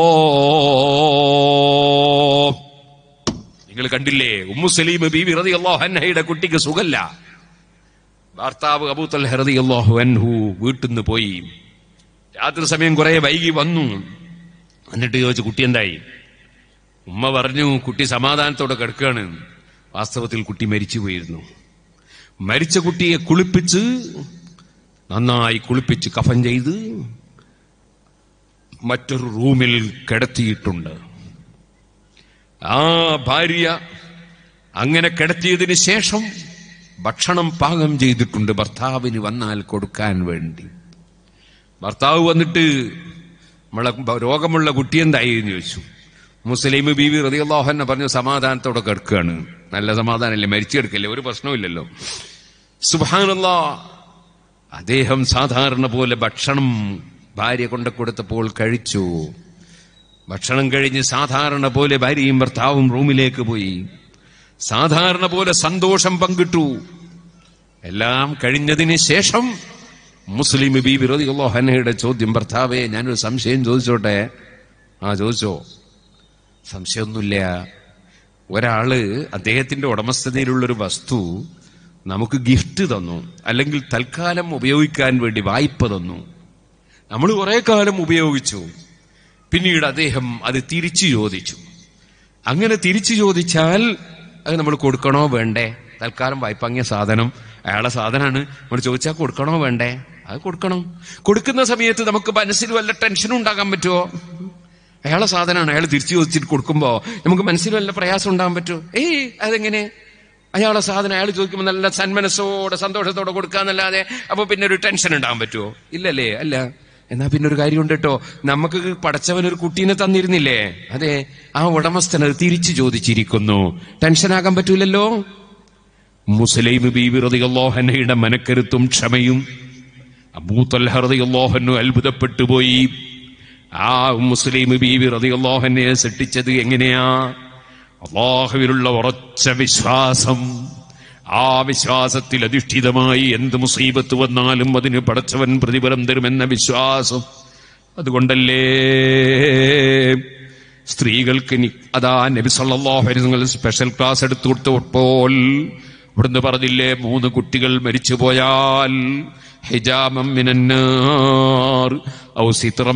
നിങ്ങൾ കണ്ടില്ലേ ഉമ്മു സലീം ബീവി റതി അള്ളാഹന്നയുടെ കുട്ടിക്ക് സുഖല്ല ഭർത്താവ് അബൂത്തൽ ഹെറതി അള്ളാഹു അൻഹു വീട്ടിൽ നിന്ന് പോയി രാത്രി സമയം കുറെ വൈകി വന്നു എന്നിട്ട് ചോദിച്ചു കുട്ടി എന്തായി ഉമ്മ പറഞ്ഞു കുട്ടി സമാധാനത്തോടെ കിടക്കുകയാണ് വാസ്തവത്തിൽ കുട്ടി മരിച്ചു പോയിരുന്നു മരിച്ച കുട്ടിയെ കുളിപ്പിച്ച് നന്നായി കുളിപ്പിച്ച് കഫൻ ചെയ്ത് മറ്റൊരു റൂമിൽ കിടത്തിയിട്ടുണ്ട് ആ ഭാര്യ അങ്ങനെ കിടത്തിയതിന് ശേഷം ഭക്ഷണം പാകം ചെയ്തിട്ടുണ്ട് ഭർത്താവിന് വന്നാൽ കൊടുക്കാൻ വേണ്ടി ഭർത്താവ് വന്നിട്ട് നമ്മളെ രോഗമുള്ള കുട്ടി എന്തായി എന്ന് ചോദിച്ചു മുസ്ലിം ബീവി റതിയല്ലാഹന്നെ പറഞ്ഞു സമാധാനത്തോടെ കിടക്കുകയാണ് നല്ല സമാധാനമല്ലേ മരിച്ചു കിടക്കല്ലേ ഒരു പ്രശ്നമില്ലല്ലോ സുബാനല്ല അദ്ദേഹം സാധാരണ പോലെ ഭക്ഷണം ഭാര്യ കൊണ്ടു കൊടുത്തപ്പോൾ കഴിച്ചു ഭക്ഷണം കഴിഞ്ഞ് സാധാരണ പോലെ ഭാര്യയും ഭർത്താവും റൂമിലേക്ക് പോയി സാധാരണ പോലെ സന്തോഷം പങ്കിട്ടു എല്ലാം കഴിഞ്ഞതിന് ശേഷം മുസ്ലിം ബീബി റളിയല്ലാഹുഅൻഹയുടെ ചോദ്യം ഭർത്താവേ ഞാനൊരു സംശയം ചോദിച്ചോട്ടെ ആ ചോദിച്ചോ സംശയമൊന്നുമില്ല ഒരാള് അദ്ദേഹത്തിന്റെ ഉടമസ്ഥതയിലുള്ളൊരു വസ്തു നമുക്ക് ഗിഫ്റ്റ് തന്നു അല്ലെങ്കിൽ തൽക്കാലം ഉപയോഗിക്കാൻ വേണ്ടി വായ്പ തന്നു നമ്മൾ കുറെ കാലം ഉപയോഗിച്ചു പിന്നീട് അദ്ദേഹം അത് തിരിച്ചു ചോദിച്ചു അങ്ങനെ തിരിച്ചു ചോദിച്ചാൽ അത് നമ്മൾ കൊടുക്കണോ വേണ്ടേ തൽക്കാലം വായ്പങ്ങിയ സാധനം അയാളെ സാധനമാണ് നമ്മൾ ചോദിച്ചാൽ കൊടുക്കണോ വേണ്ടേ അത് കൊടുക്കണം കൊടുക്കുന്ന സമയത്ത് നമുക്ക് മനസ്സിൽ വല്ല ടെൻഷനും ഉണ്ടാകാൻ പറ്റുമോ അയാളെ സാധനമാണ് അയാൾ തിരിച്ചു ചോദിച്ചിട്ട് കൊടുക്കുമ്പോ നമുക്ക് മനസ്സിൽ വല്ല പ്രയാസം ഉണ്ടാകാൻ പറ്റുമോ ഏയ് അതെങ്ങനെ അയാളെ സാധനം അയാൾ ചോദിക്കുമ്പോൾ നല്ല സന്മനസ്സോടെ സന്തോഷത്തോടെ കൊടുക്കാന്നല്ലാതെ അപ്പൊ പിന്നെ ഒരു ടെൻഷൻ ഉണ്ടാകാൻ പറ്റുമോ ഇല്ലല്ലേ അല്ല എന്നാ പിന്നെ ഒരു കാര്യമുണ്ട് കേട്ടോ നമുക്ക് പടച്ചവൻ ഒരു കുട്ടീനെ തന്നിരുന്നില്ലേ അതെ ആ ഉടമസ്ഥൻ അത് തിരിച്ചു ചോദിച്ചിരിക്കുന്നു ടെൻഷനാകാൻ പറ്റൂലല്ലോ മുസ്ലിം ബീബി റളിയല്ലാഹുഅൻഹയുടെ മനക്കരുത്തും ക്ഷമയും അബൂത്തൽഹറിയല്ലാഹന്നു അത്ഭുതപ്പെട്ടു പോയി ആ മുസ്ലിം ബീബി റളിയല്ലാഹുവിനെ സൃഷ്ടിച്ചത് എങ്ങനെയാ അള്ളാഹുവിലുള്ള ഉറച്ച വിശ്വാസം ആ വിശ്വാസത്തിൽ അധിഷ്ഠിതമായി എന്ത് മുസീബത്ത് വന്നാലും അതിന് പടച്ചവൻ പ്രതിഫലം തരുമെന്ന വിശ്വാസം അതുകൊണ്ടല്ലേ സ്ത്രീകൾക്ക് നി- അതാ നബി സല്ലല്ലാഹു അലൈഹി വസല്ലം സ്പെഷ്യൽ ക്ലാസ് എടുത്തു കൊടുത്തപ്പോൾ ഇവിടുന്ന് പറഞ്ഞില്ലേ മൂന്ന് കുട്ടികൾ മരിച്ചു പോയാൽ ഹിജാമം മിനന്നാർ ഔ സിത്രം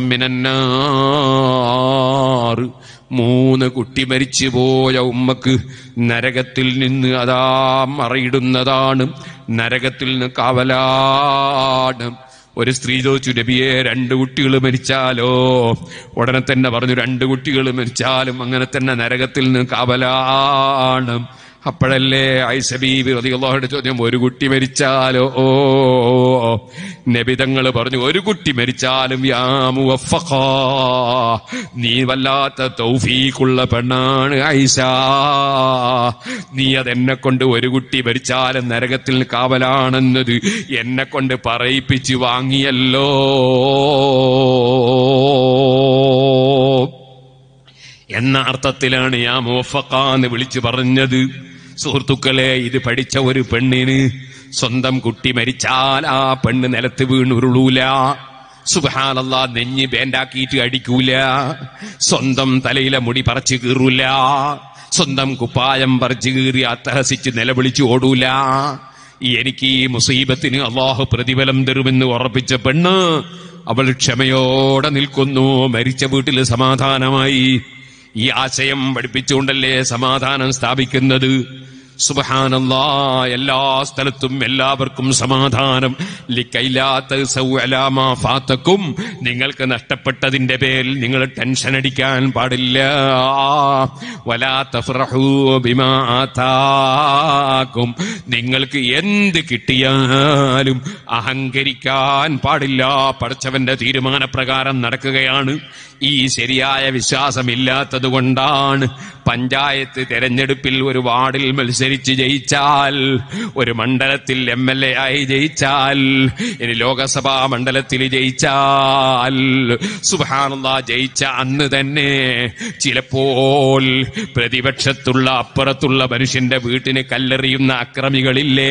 മിനന്നാർ മൂന്ന് കുട്ടി മരിച്ചു പോയ ഉമ്മക്ക് നരകത്തിൽ നിന്ന് അതാ മറയിടുന്നതാണ് നരകത്തിൽ നിന്ന് കാവലാണ് ഒരു സ്ത്രീ ചോദിച്ചു നബിയെ രണ്ട് കുട്ടികൾ മരിച്ചാലോ ഉടനെ തന്നെ പറഞ്ഞു രണ്ട് കുട്ടികൾ മരിച്ചാലും അങ്ങനെ തന്നെ നരകത്തിൽ നിന്ന് കാവലാണ് അപ്പോഴല്ലേ ഐസബീബി റതിയുള്ളവരുടെ ചോദ്യം ഒരു കുട്ടി മരിച്ചാലോ ഓ നബിതങ്ങൾ പറഞ്ഞു ഒരു കുട്ടി മരിച്ചാലും യാ മുവഫഖാ. നീ വല്ലാത്ത തൗഫീഖുള്ള പെണ്ണാണ് ഐഷ നീ അതെന്നെ കൊണ്ട് ഒരു കുട്ടി മരിച്ചാലും നരകത്തിൽ കാവലാണെന്നത് എന്നെ കൊണ്ട് പറയിപ്പിച്ച് വാങ്ങിയല്ലോ എന്ന അർത്ഥത്തിലാണ് യാ മോഫക്കാന്ന് വിളിച്ചു പറഞ്ഞത് സുഹൃത്തുക്കളെ ഇത് പഠിച്ച ഒരു പെണ്ണിന് സ്വന്തം കുട്ടി മരിച്ചാൽ ആ പെണ്ണ് നിലത്ത് വീണുരുളൂല സുബഹാനല്ലാ നെഞ്ഞ് ബേണ്ടാക്കിയിട്ട് അടിക്കൂല സ്വന്തം തലയിലെ മുടി പറിച്ചു കീറൂല സ്വന്തം കുപ്പായം പറിച്ചു കീറി അത്തഹസിച്ച് നിലവിളിച്ചു ഓടൂല എനിക്ക് ഈ മുസീബത്തിന് അള്ളാഹു പ്രതിഫലം തരുമെന്ന് ഉറപ്പിച്ച പെണ്ണ് അവൾ ക്ഷമയോടെ നിൽക്കുന്നു മരിച്ച വീട്ടിൽ സമാധാനമായി ഈ ആശയം പഠിപ്പിച്ചുകൊണ്ടല്ലേ സമാധാനം സ്ഥാപിക്കുന്നത് സുബഹാനല്ലാ എല്ലാ സ്ഥലത്തും എല്ലാവർക്കും സമാധാനം ലിക്കൈലാത്ത സൗഅലാമാ ഫാത്തക്കും നിങ്ങൾക്ക് നഷ്ടപ്പെട്ടതിന്റെ പേരിൽ നിങ്ങൾ ടെൻഷൻ അടിക്കാൻ പാടില്ല വലാ തഫ്റഹൂ ബിമാ ആതാക്കും നിങ്ങൾക്ക് എന്ത് കിട്ടിയാലും അഹങ്കരിക്കാൻ പാടില്ല പഠിച്ചവന്റെ തീരുമാനപ്രകാരം നടക്കുകയാണ് ഈ ശരിയായ വിശ്വാസമില്ലാത്തത് കൊണ്ടാണ് പഞ്ചായത്ത് തെരഞ്ഞെടുപ്പിൽ ഒരു വാർഡിൽ മത്സരിച്ച് ജയിച്ചാൽ ഒരു മണ്ഡലത്തിൽ എം എൽ എ ആയി ജയിച്ചാൽ ഇനി ലോകസഭാ മണ്ഡലത്തിൽ ജയിച്ചാൽ സുബാനുള്ള ജയിച്ച അന്ന് തന്നെ ചിലപ്പോൾ പ്രതിപക്ഷത്തുള്ള അപ്പുറത്തുള്ള മനുഷ്യന്റെ വീട്ടിന് കല്ലെറിയുന്ന അക്രമികളില്ലേ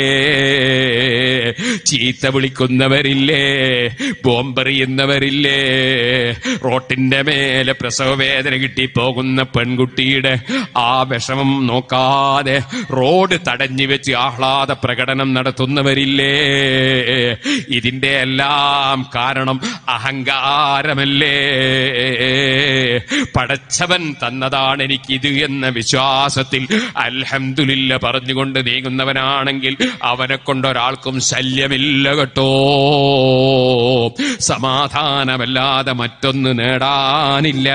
ചീത്ത വിളിക്കുന്നവരില്ലേ ബോംബെറിയുന്നവരില്ലേ റോട്ടിന്റെ മേലെ പ്രസവവേദന കിട്ടി പോകുന്ന പെൺകുട്ടിയുടെ ആ വിഷമം നോക്കാതെ റോഡ് തടഞ്ഞു വെച്ച് ആഹ്ലാദ പ്രകടനം നടത്തുന്നവരില്ലേ ഇതിന്റെ എല്ലാം കാരണം അഹങ്കാരമല്ലേ പടച്ചവൻ തന്നതാണ് എനിക്കിത് എന്ന വിശ്വാസത്തിൽ അൽഹംദുലില്ല പറഞ്ഞുകൊണ്ട് നീങ്ങുന്നവനാണെങ്കിൽ അവനെ കൊണ്ടൊരാൾക്കും ശല്യമില്ല കേട്ടോ സമാധാനമല്ലാതെ മറ്റൊന്ന് നേടാനില്ല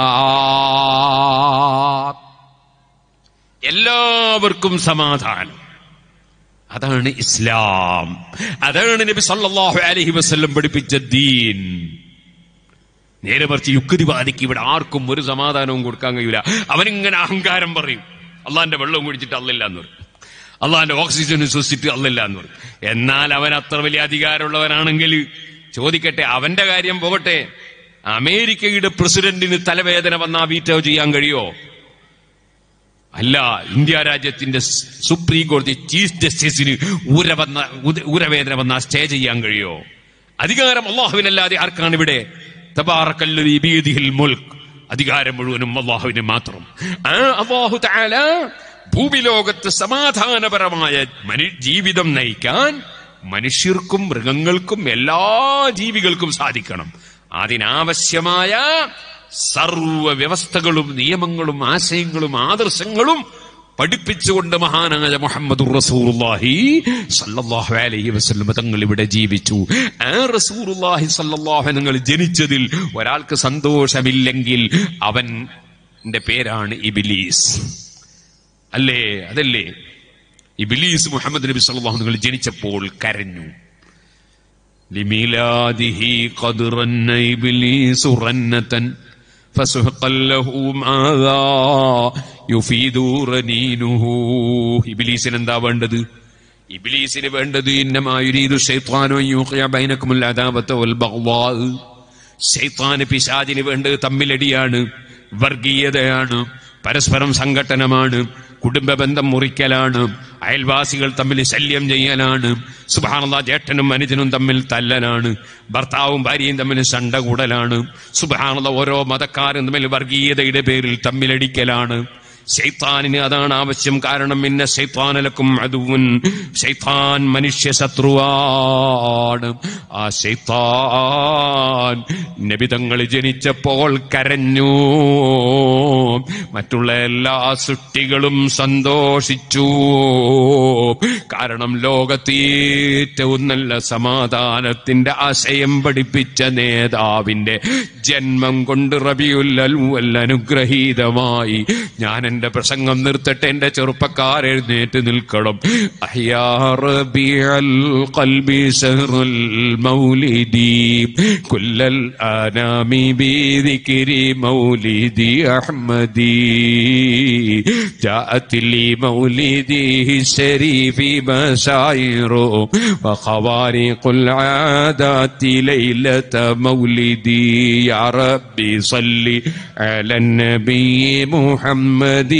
എല്ലാവർക്കും സമാധാനം അതാണ് ഇസ്ലാം അതാണ് നബി സല്ലല്ലാഹു അലൈഹി വസല്ലം പഠിപ്പിച്ച ദീൻ നേരെ മറിച്ച് യുക്തിവാദിക്ക് ഇവിടെ ആർക്കും ഒരു സമാധാനവും കൊടുക്കാൻ കഴിയൂല അവനിങ്ങനെ അഹങ്കാരം പറയും അള്ളാന്റെ വെള്ളവും കുടിച്ചിട്ട് അല്ലില്ല എന്ന് പറയും അള്ളാന്റെ ഓക്സിജൻ ശ്വസിച്ചിട്ട് അല്ലല്ല എന്ന് പറയും എന്നാൽ അവൻ അത്ര വലിയ അധികാരമുള്ളവനാണെങ്കിൽ ചോദിക്കട്ടെ അവന്റെ കാര്യം പോകട്ടെ അമേരിക്കയുടെ പ്രസിഡന്റിന് തലവേദന വന്നാ വീറ്റോ ചെയ്യാൻ കഴിയോ അല്ല ഇന്ത്യ രാജ്യത്തിന്റെ സ് സുപ്രീം കോടതി ചീഫ് ജസ്റ്റിസിന് ഊര വന്ന ഉദ- ഊരവേദന വന്ന സ്റ്റേ ചെയ്യാൻ കഴിയോ അധികാരം അള്ളാഹുവിനല്ലാതെ ആർക്കാണ് ഇവിടെ തബാറക്കല്ലദീ ബിയദിഹിൽ മുൽക്ക് അധികാരം മുഴുവനും അള്ളാഹുവിന് മാത്രം ആ അള്ളാഹു തആല ഭൂമിലോകത്ത് സമാധാനപരമായ മനു- ജീവിതം നയിക്കാൻ മനുഷ്യർക്കും മൃഗങ്ങൾക്കും എല്ലാ ജീവികൾക്കും സാധിക്കണം അതിനാവശ്യമായ സർവ വ്യവസ്ഥകളും നിയമങ്ങളും ആശയങ്ങളും ആദർശങ്ങളും പഠിപ്പിച്ചുകൊണ്ട് മഹാനായ മുഹമ്മദ് റസൂറുല്ലാഹി സല്ലല്ലാഹു അലൈഹി വസല്ലം തങ്ങൾ ഇവിടെ ജീവിച്ചു ആ റസൂറുല്ലാഹി സല്ലല്ലാഹു നിങ്ങൾ ജനിച്ചതിൽ ഒരാൾക്ക് സന്തോഷമില്ലെങ്കിൽ അവന്റെ പേരാണ് ഇബിലീസ് അല്ലേ അതല്ലേ ഇബിലീസ് മുഹമ്മദ് നബി സല്ലല്ലാഹു നിങ്ങൾ ജനിച്ചപ്പോൾ കരഞ്ഞു لميلاده قد رن إبليس رنة فسحقا له ماذا يفيد رنينه ഇബിലീസിന് എന്താ വേണ്ടത് ഇബിലീസിന് വേണ്ടത് ഇന്നമായുരീതു ശൈത്വാനോ യൂഖിയ ബൈനക്കുമുൽ അദാവത്ത വൽ ബഗ്വാ ശൈത്താന് പിശാചിന് വേണ്ടത് തമ്മിലടിയാണ് വർഗീയതയാണ് പരസ്പരം സംഘട്ടനമാണ് കുടുംബ ബന്ധം മുറിക്കലാണ് അയൽവാസികൾ തമ്മിൽ ശല്യം ചെയ്യലാണ് സുബാനുള്ള ജേഷ്ഠനും അനുജനും തമ്മിൽ തല്ലലാണ് ഭർത്താവും ഭാര്യയും തമ്മിൽ ശണ്ട കൂടലാണ് സുബാനുള്ള ഓരോ മതക്കാരും തമ്മിൽ വർഗീയതയുടെ പേരിൽ തമ്മിലടിക്കലാണ് ശൈത്താനിന് അതാണ് ആവശ്യം കാരണം ഇന്ന ശൈത്താനലക്കും അതുവൻ ശൈത്താൻ മനുഷ്യ ശത്രുവാണ് ആ ശൈത്താൻ നബിതങ്ങൾ ജനിച്ചപ്പോൾ കരഞ്ഞു മറ്റുള്ള എല്ലാ സൃഷ്ടികളും സന്തോഷിച്ചു കാരണം ലോകത്തേറ്റവും നല്ല സമാധാനത്തിന്റെ ആശയം പഠിപ്പിച്ച നേതാവിന്റെ ജന്മം കൊണ്ട് റബിയുൽ അനുഗ്രഹീതമായി ഞാൻ എന്റെ പ്രസംഗം നിർത്തട്ടെ എന്റെ ചെറുപ്പക്കാർ എഴുന്നേറ്റ് നിൽക്കണം അഹ്യാ റബിയൽ ഖൽബി ശഹ്റുൽ മൗലിദി കുല്ലൽ ആനാമി ബിദിക്രി മൗലിദി അഹ്മദി جاءت لي مولده الشريف بشائر وخوارق العادات ليلة مولدي يا ربي صل على النبي محمد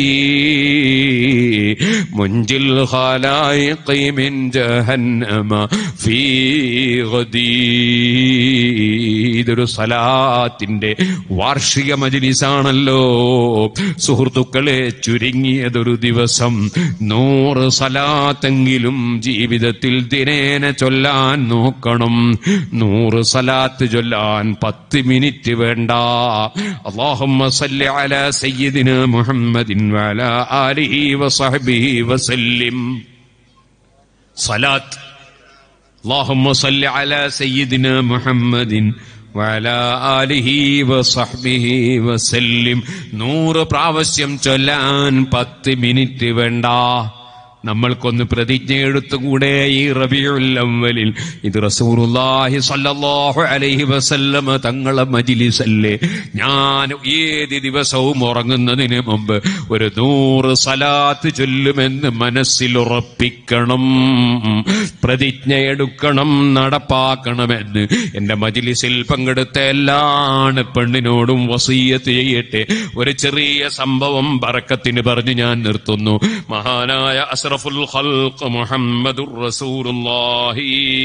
منجي الخلائق من جهنم في غدي ഇതൊരു സലാത്തിന്റെ വാർഷിക മജിലിസാണല്ലോ സുഹൃത്തുക്കളെ ചുരുങ്ങിയതൊരു ദിവസം നൂറ് സലാത്തെങ്കിലും ജീവിതത്തിൽ ദിനേന ചൊല്ലാൻ നോക്കണം നൂറ് സലാത്ത് ചൊല്ലാൻ പത്ത് മിനിറ്റ് വേണ്ട അള്ളാഹുമ്മ സല്ലി അലാ സയ്യിദിന മുഹമ്മദിൻ വഅലാ ആലിഹി വസഹ്ബിഹി വസല്ലിം സലാത്ത് اللهم صل على سيدنا محمد وعلى آله وصحبه وسلم നൂറ് പ്രാവശ്യം ചൊല്ലാൻ പത്ത് മിനിറ്റ് വേണ്ട നമ്മൾക്കൊന്ന് പ്രതിജ്ഞ എടുത്തുകൂടെ ഈ റബിയുൽ അവലിൽ ഇത് റസൂലുള്ളാഹി സ്വല്ലല്ലാഹു അലൈഹി വസല്ലമ തങ്ങളെ മജിലിസല്ലേ ഞാൻ ഏത് ദിവസവും ഉറങ്ങുന്നതിന് മുമ്പ് ഒരു നൂറ് സലാത്ത് ചൊല്ലുമെന്ന് മനസ്സിൽ ഉറപ്പിക്കണം പ്രതിജ്ഞ എടുക്കണം നടപ്പാക്കണമെന്ന് എന്റെ മജിലിസിൽ പങ്കെടുത്ത എല്ലാണ് പെണ്ണിനോടും വസീയത്ത് ചെയ്യട്ടെ ഒരു ചെറിയ സംഭവം ബറക്കത്തിന് പറഞ്ഞു ഞാൻ നിർത്തുന്നു മഹാനായ അഷ്റഫുൽ ഖൽഖ് മുഹമ്മദുർ റസൂലുള്ളാഹി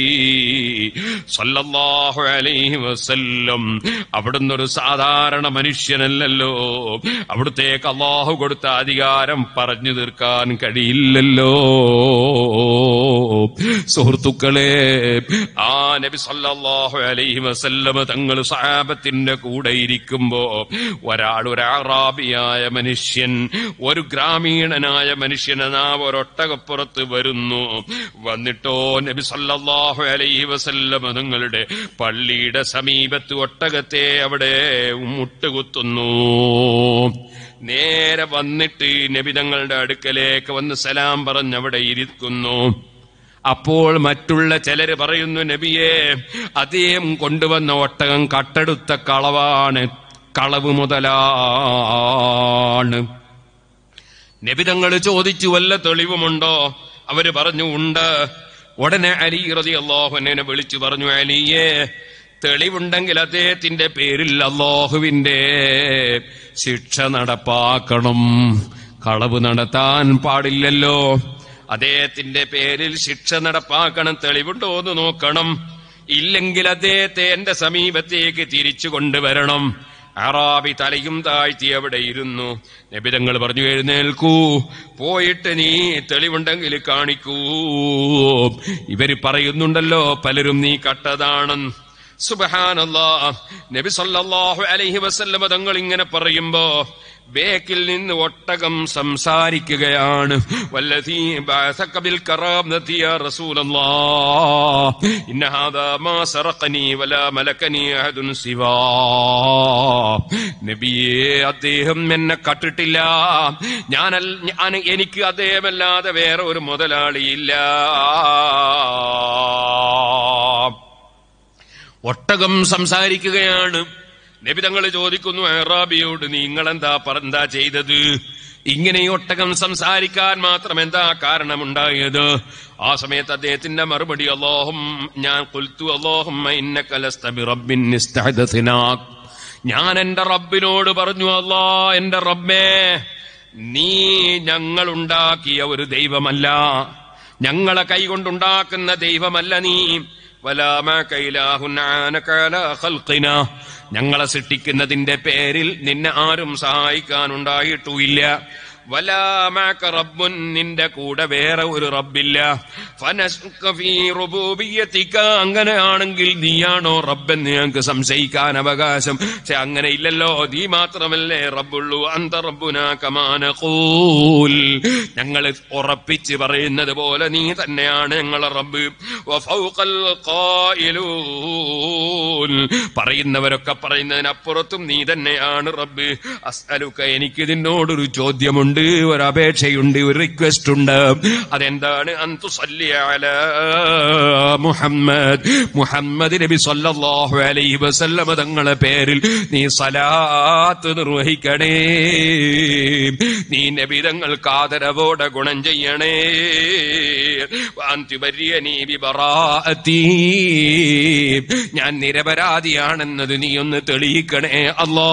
സല്ലല്ലാഹു അലൈഹി വസല്ലം അവിടുന്ന് ഒരു സാധാരണ മനുഷ്യനല്ലല്ലോ അവിടുത്തേക്ക് അള്ളാഹു കൊടുത്ത അധികാരം പറഞ്ഞു തീർക്കാൻ കഴിയില്ലല്ലോ സുഹൃത്തുക്കളെ ആ നബി സല്ലല്ലാഹു അലൈഹി വസല്ലമ തങ്ങൾ സഹാബത്തിന്റെ കൂടെ ഇരിക്കുമ്പോ ഒരാൾ ഒരു അറാബിയായ മനുഷ്യൻ ഒരു ഗ്രാമീണനായ മനുഷ്യനാ ഒരൊട്ടകപ്പുറത്ത് വരുന്നു വന്നിട്ടോ നബി സല്ലല്ലാഹു അലൈഹി വസല്ലമ തങ്ങളുടെ പള്ളിയുടെ സമീപത്ത് ഒട്ടകത്തെ അവിടെ മുട്ടുകുത്തുന്നു നേരെ വന്നിട്ട് നബിതങ്ങളുടെ അടുക്കലേക്ക് വന്ന് സലാം പറഞ്ഞ് അവിടെ ഇരിക്കുന്നു അപ്പോൾ മറ്റുള്ള ചിലര് പറയുന്നു നബിയെ അദ്ദേഹം കൊണ്ടുവന്ന ഒട്ടകം കട്ടെടുത്ത കളവാണ് കളവ് മുതലാണ് നബിതങ്ങൾ ചോദിച്ചു വല്ല തെളിവുമുണ്ടോ അവര് പറഞ്ഞു ഉണ്ട് ഉടനെ അലി റതി അള്ളാഹുനെ വിളിച്ചു പറഞ്ഞു അലിയെ തെളിവുണ്ടെങ്കിൽ അദ്ദേഹത്തിന്റെ പേരിൽ അള്ളാഹുവിന്റെ ശിക്ഷ നടപ്പാക്കണം കളവ് നടത്താൻ പാടില്ലല്ലോ അദ്ദേഹത്തിന്റെ പേരിൽ ശിക്ഷ നടപ്പാക്കണം തെളിവുണ്ടോ എന്ന് നോക്കണം ഇല്ലെങ്കിൽ അദ്ദേഹത്തെ എന്റെ സമീപത്തേക്ക് തിരിച്ചു കൊണ്ടുവരണം അറാബി തലയും താഴ്ത്തി അവിടെ ഇരുന്നു നബിതങ്ങൾ പറഞ്ഞു എഴുന്നേൽക്കൂ പോയിട്ട് നീ തെളിവുണ്ടെങ്കിൽ കാണിക്കൂ ഇവര് പറയുന്നുണ്ടല്ലോ പലരും നീ കട്ടതാണെന്ന് സുബഹാനല്ലാ നബി സല്ലല്ലാഹു അലൈഹി വസല്ലമ തങ്ങൾ ഇങ്ങനെ പറയുമ്പോ ബേക്കിൽ നിന്ന് ഒട്ടകം സംസാരിക്കുകയാണ് വല്ലതീ ബഅസക ബിൽ കറാമതി യാ റസൂലല്ലാഹ് ഇന്ന ഹാദാ മാ സറഖനി വലാ മലകനി അഹദുൻ സിവാ നബിയേ അദ്ദേഹം എന്നെ കട്ടിട്ടില്ല ഞാൻ ഞാൻ എനിക്ക് അദ്ദേഹമല്ലാതെ വേറെ ഒരു മുതലാളിയില്ല ഒട്ടകം സംസാരിക്കുകയാണ് നബി തങ്ങൾ ചോദിക്കുന്നു അറാബിയോട് നിങ്ങളെന്താ പറന്താ ചെയ്തത് ഇങ്ങനെ ഈ ഒട്ടകം സംസാരിക്കാൻ മാത്രം എന്താ കാരണമുണ്ടായത് ആ സമയത്ത് അദ്ദേഹത്തിന്റെ മറുപടി അള്ളാഹും ഞാൻ കുൽത്തു അള്ളാഹും ഞാൻ എന്റെ റബ്ബിനോട് പറഞ്ഞു അല്ലാ എന്റെ റബ്ബേ നീ ഞങ്ങൾ ഉണ്ടാക്കിയ ഒരു ദൈവമല്ല ഞങ്ങളെ കൈകൊണ്ടുണ്ടാക്കുന്ന ദൈവമല്ല നീ വലാമാ കൈലാഹുൻ ആനക അലാ ഖൽഖിന. ഞങ്ങളെ സൃഷ്ടിക്കുന്നതിന്റെ പേരിൽ നിന്നെ ആരും സഹായിക്കാനുണ്ടായിട്ടുമില്ല വലാമാക റബ്ബുൻ നിന്റെ കൂടെ വേറെ ഒരു റബ്ബില്ല ഫനസ്ക ഫീ റുബൂബിയ്യതിക. അങ്ങനെയാണെങ്കിൽ നീയാണോ റബ്ബെന്ന് ഞങ്ങൾക്ക് സംശയിക്കാൻ അവകാശം പക്ഷെ അങ്ങനെ ഇല്ലല്ലോ നീ മാത്രമല്ലേ റബ്ബുള്ളൂ അന്ത റബ്ബുന കമാനഖൂൽ ഞങ്ങൾ ഉറപ്പിച്ച് പറയുന്നത് പോലെ നീ തന്നെയാണ് ഞങ്ങളെ റബ്ബ് വഫൗഖൽ ഖായിലൂൻ പറയുന്നവരൊക്കെ പറയുന്നതിനപ്പുറത്തും നീ തന്നെയാണ് റബ്ബ് അസ്അലുക എനിക്ക് നിന്നോടൊരു ചോദ്യമുണ്ട് ഒരു അപേക്ഷയുണ്ട് ഒരു റിക്വസ്റ്റ് ഉണ്ട് അതെന്താണ് അന്തു അല മുഹമ്മദ് മുഹമ്മദ് നബി സല്ലല്ലാഹു അലൈഹി വസല്ലമ തങ്ങളെ പേരിൽ നീ സലാത്ത് നിർവഹിക്കണേ നീ നബി തങ്ങൾക്ക് ആദരവോടെ ഗുണം ചെയ്യണേ വാന്തി വര്യനീ ബിബറാഅത്തി. ഞാൻ നിരപരാധിയാണെന്നത് നീ ഒന്ന് തെളിയിക്കണേ അല്ലാ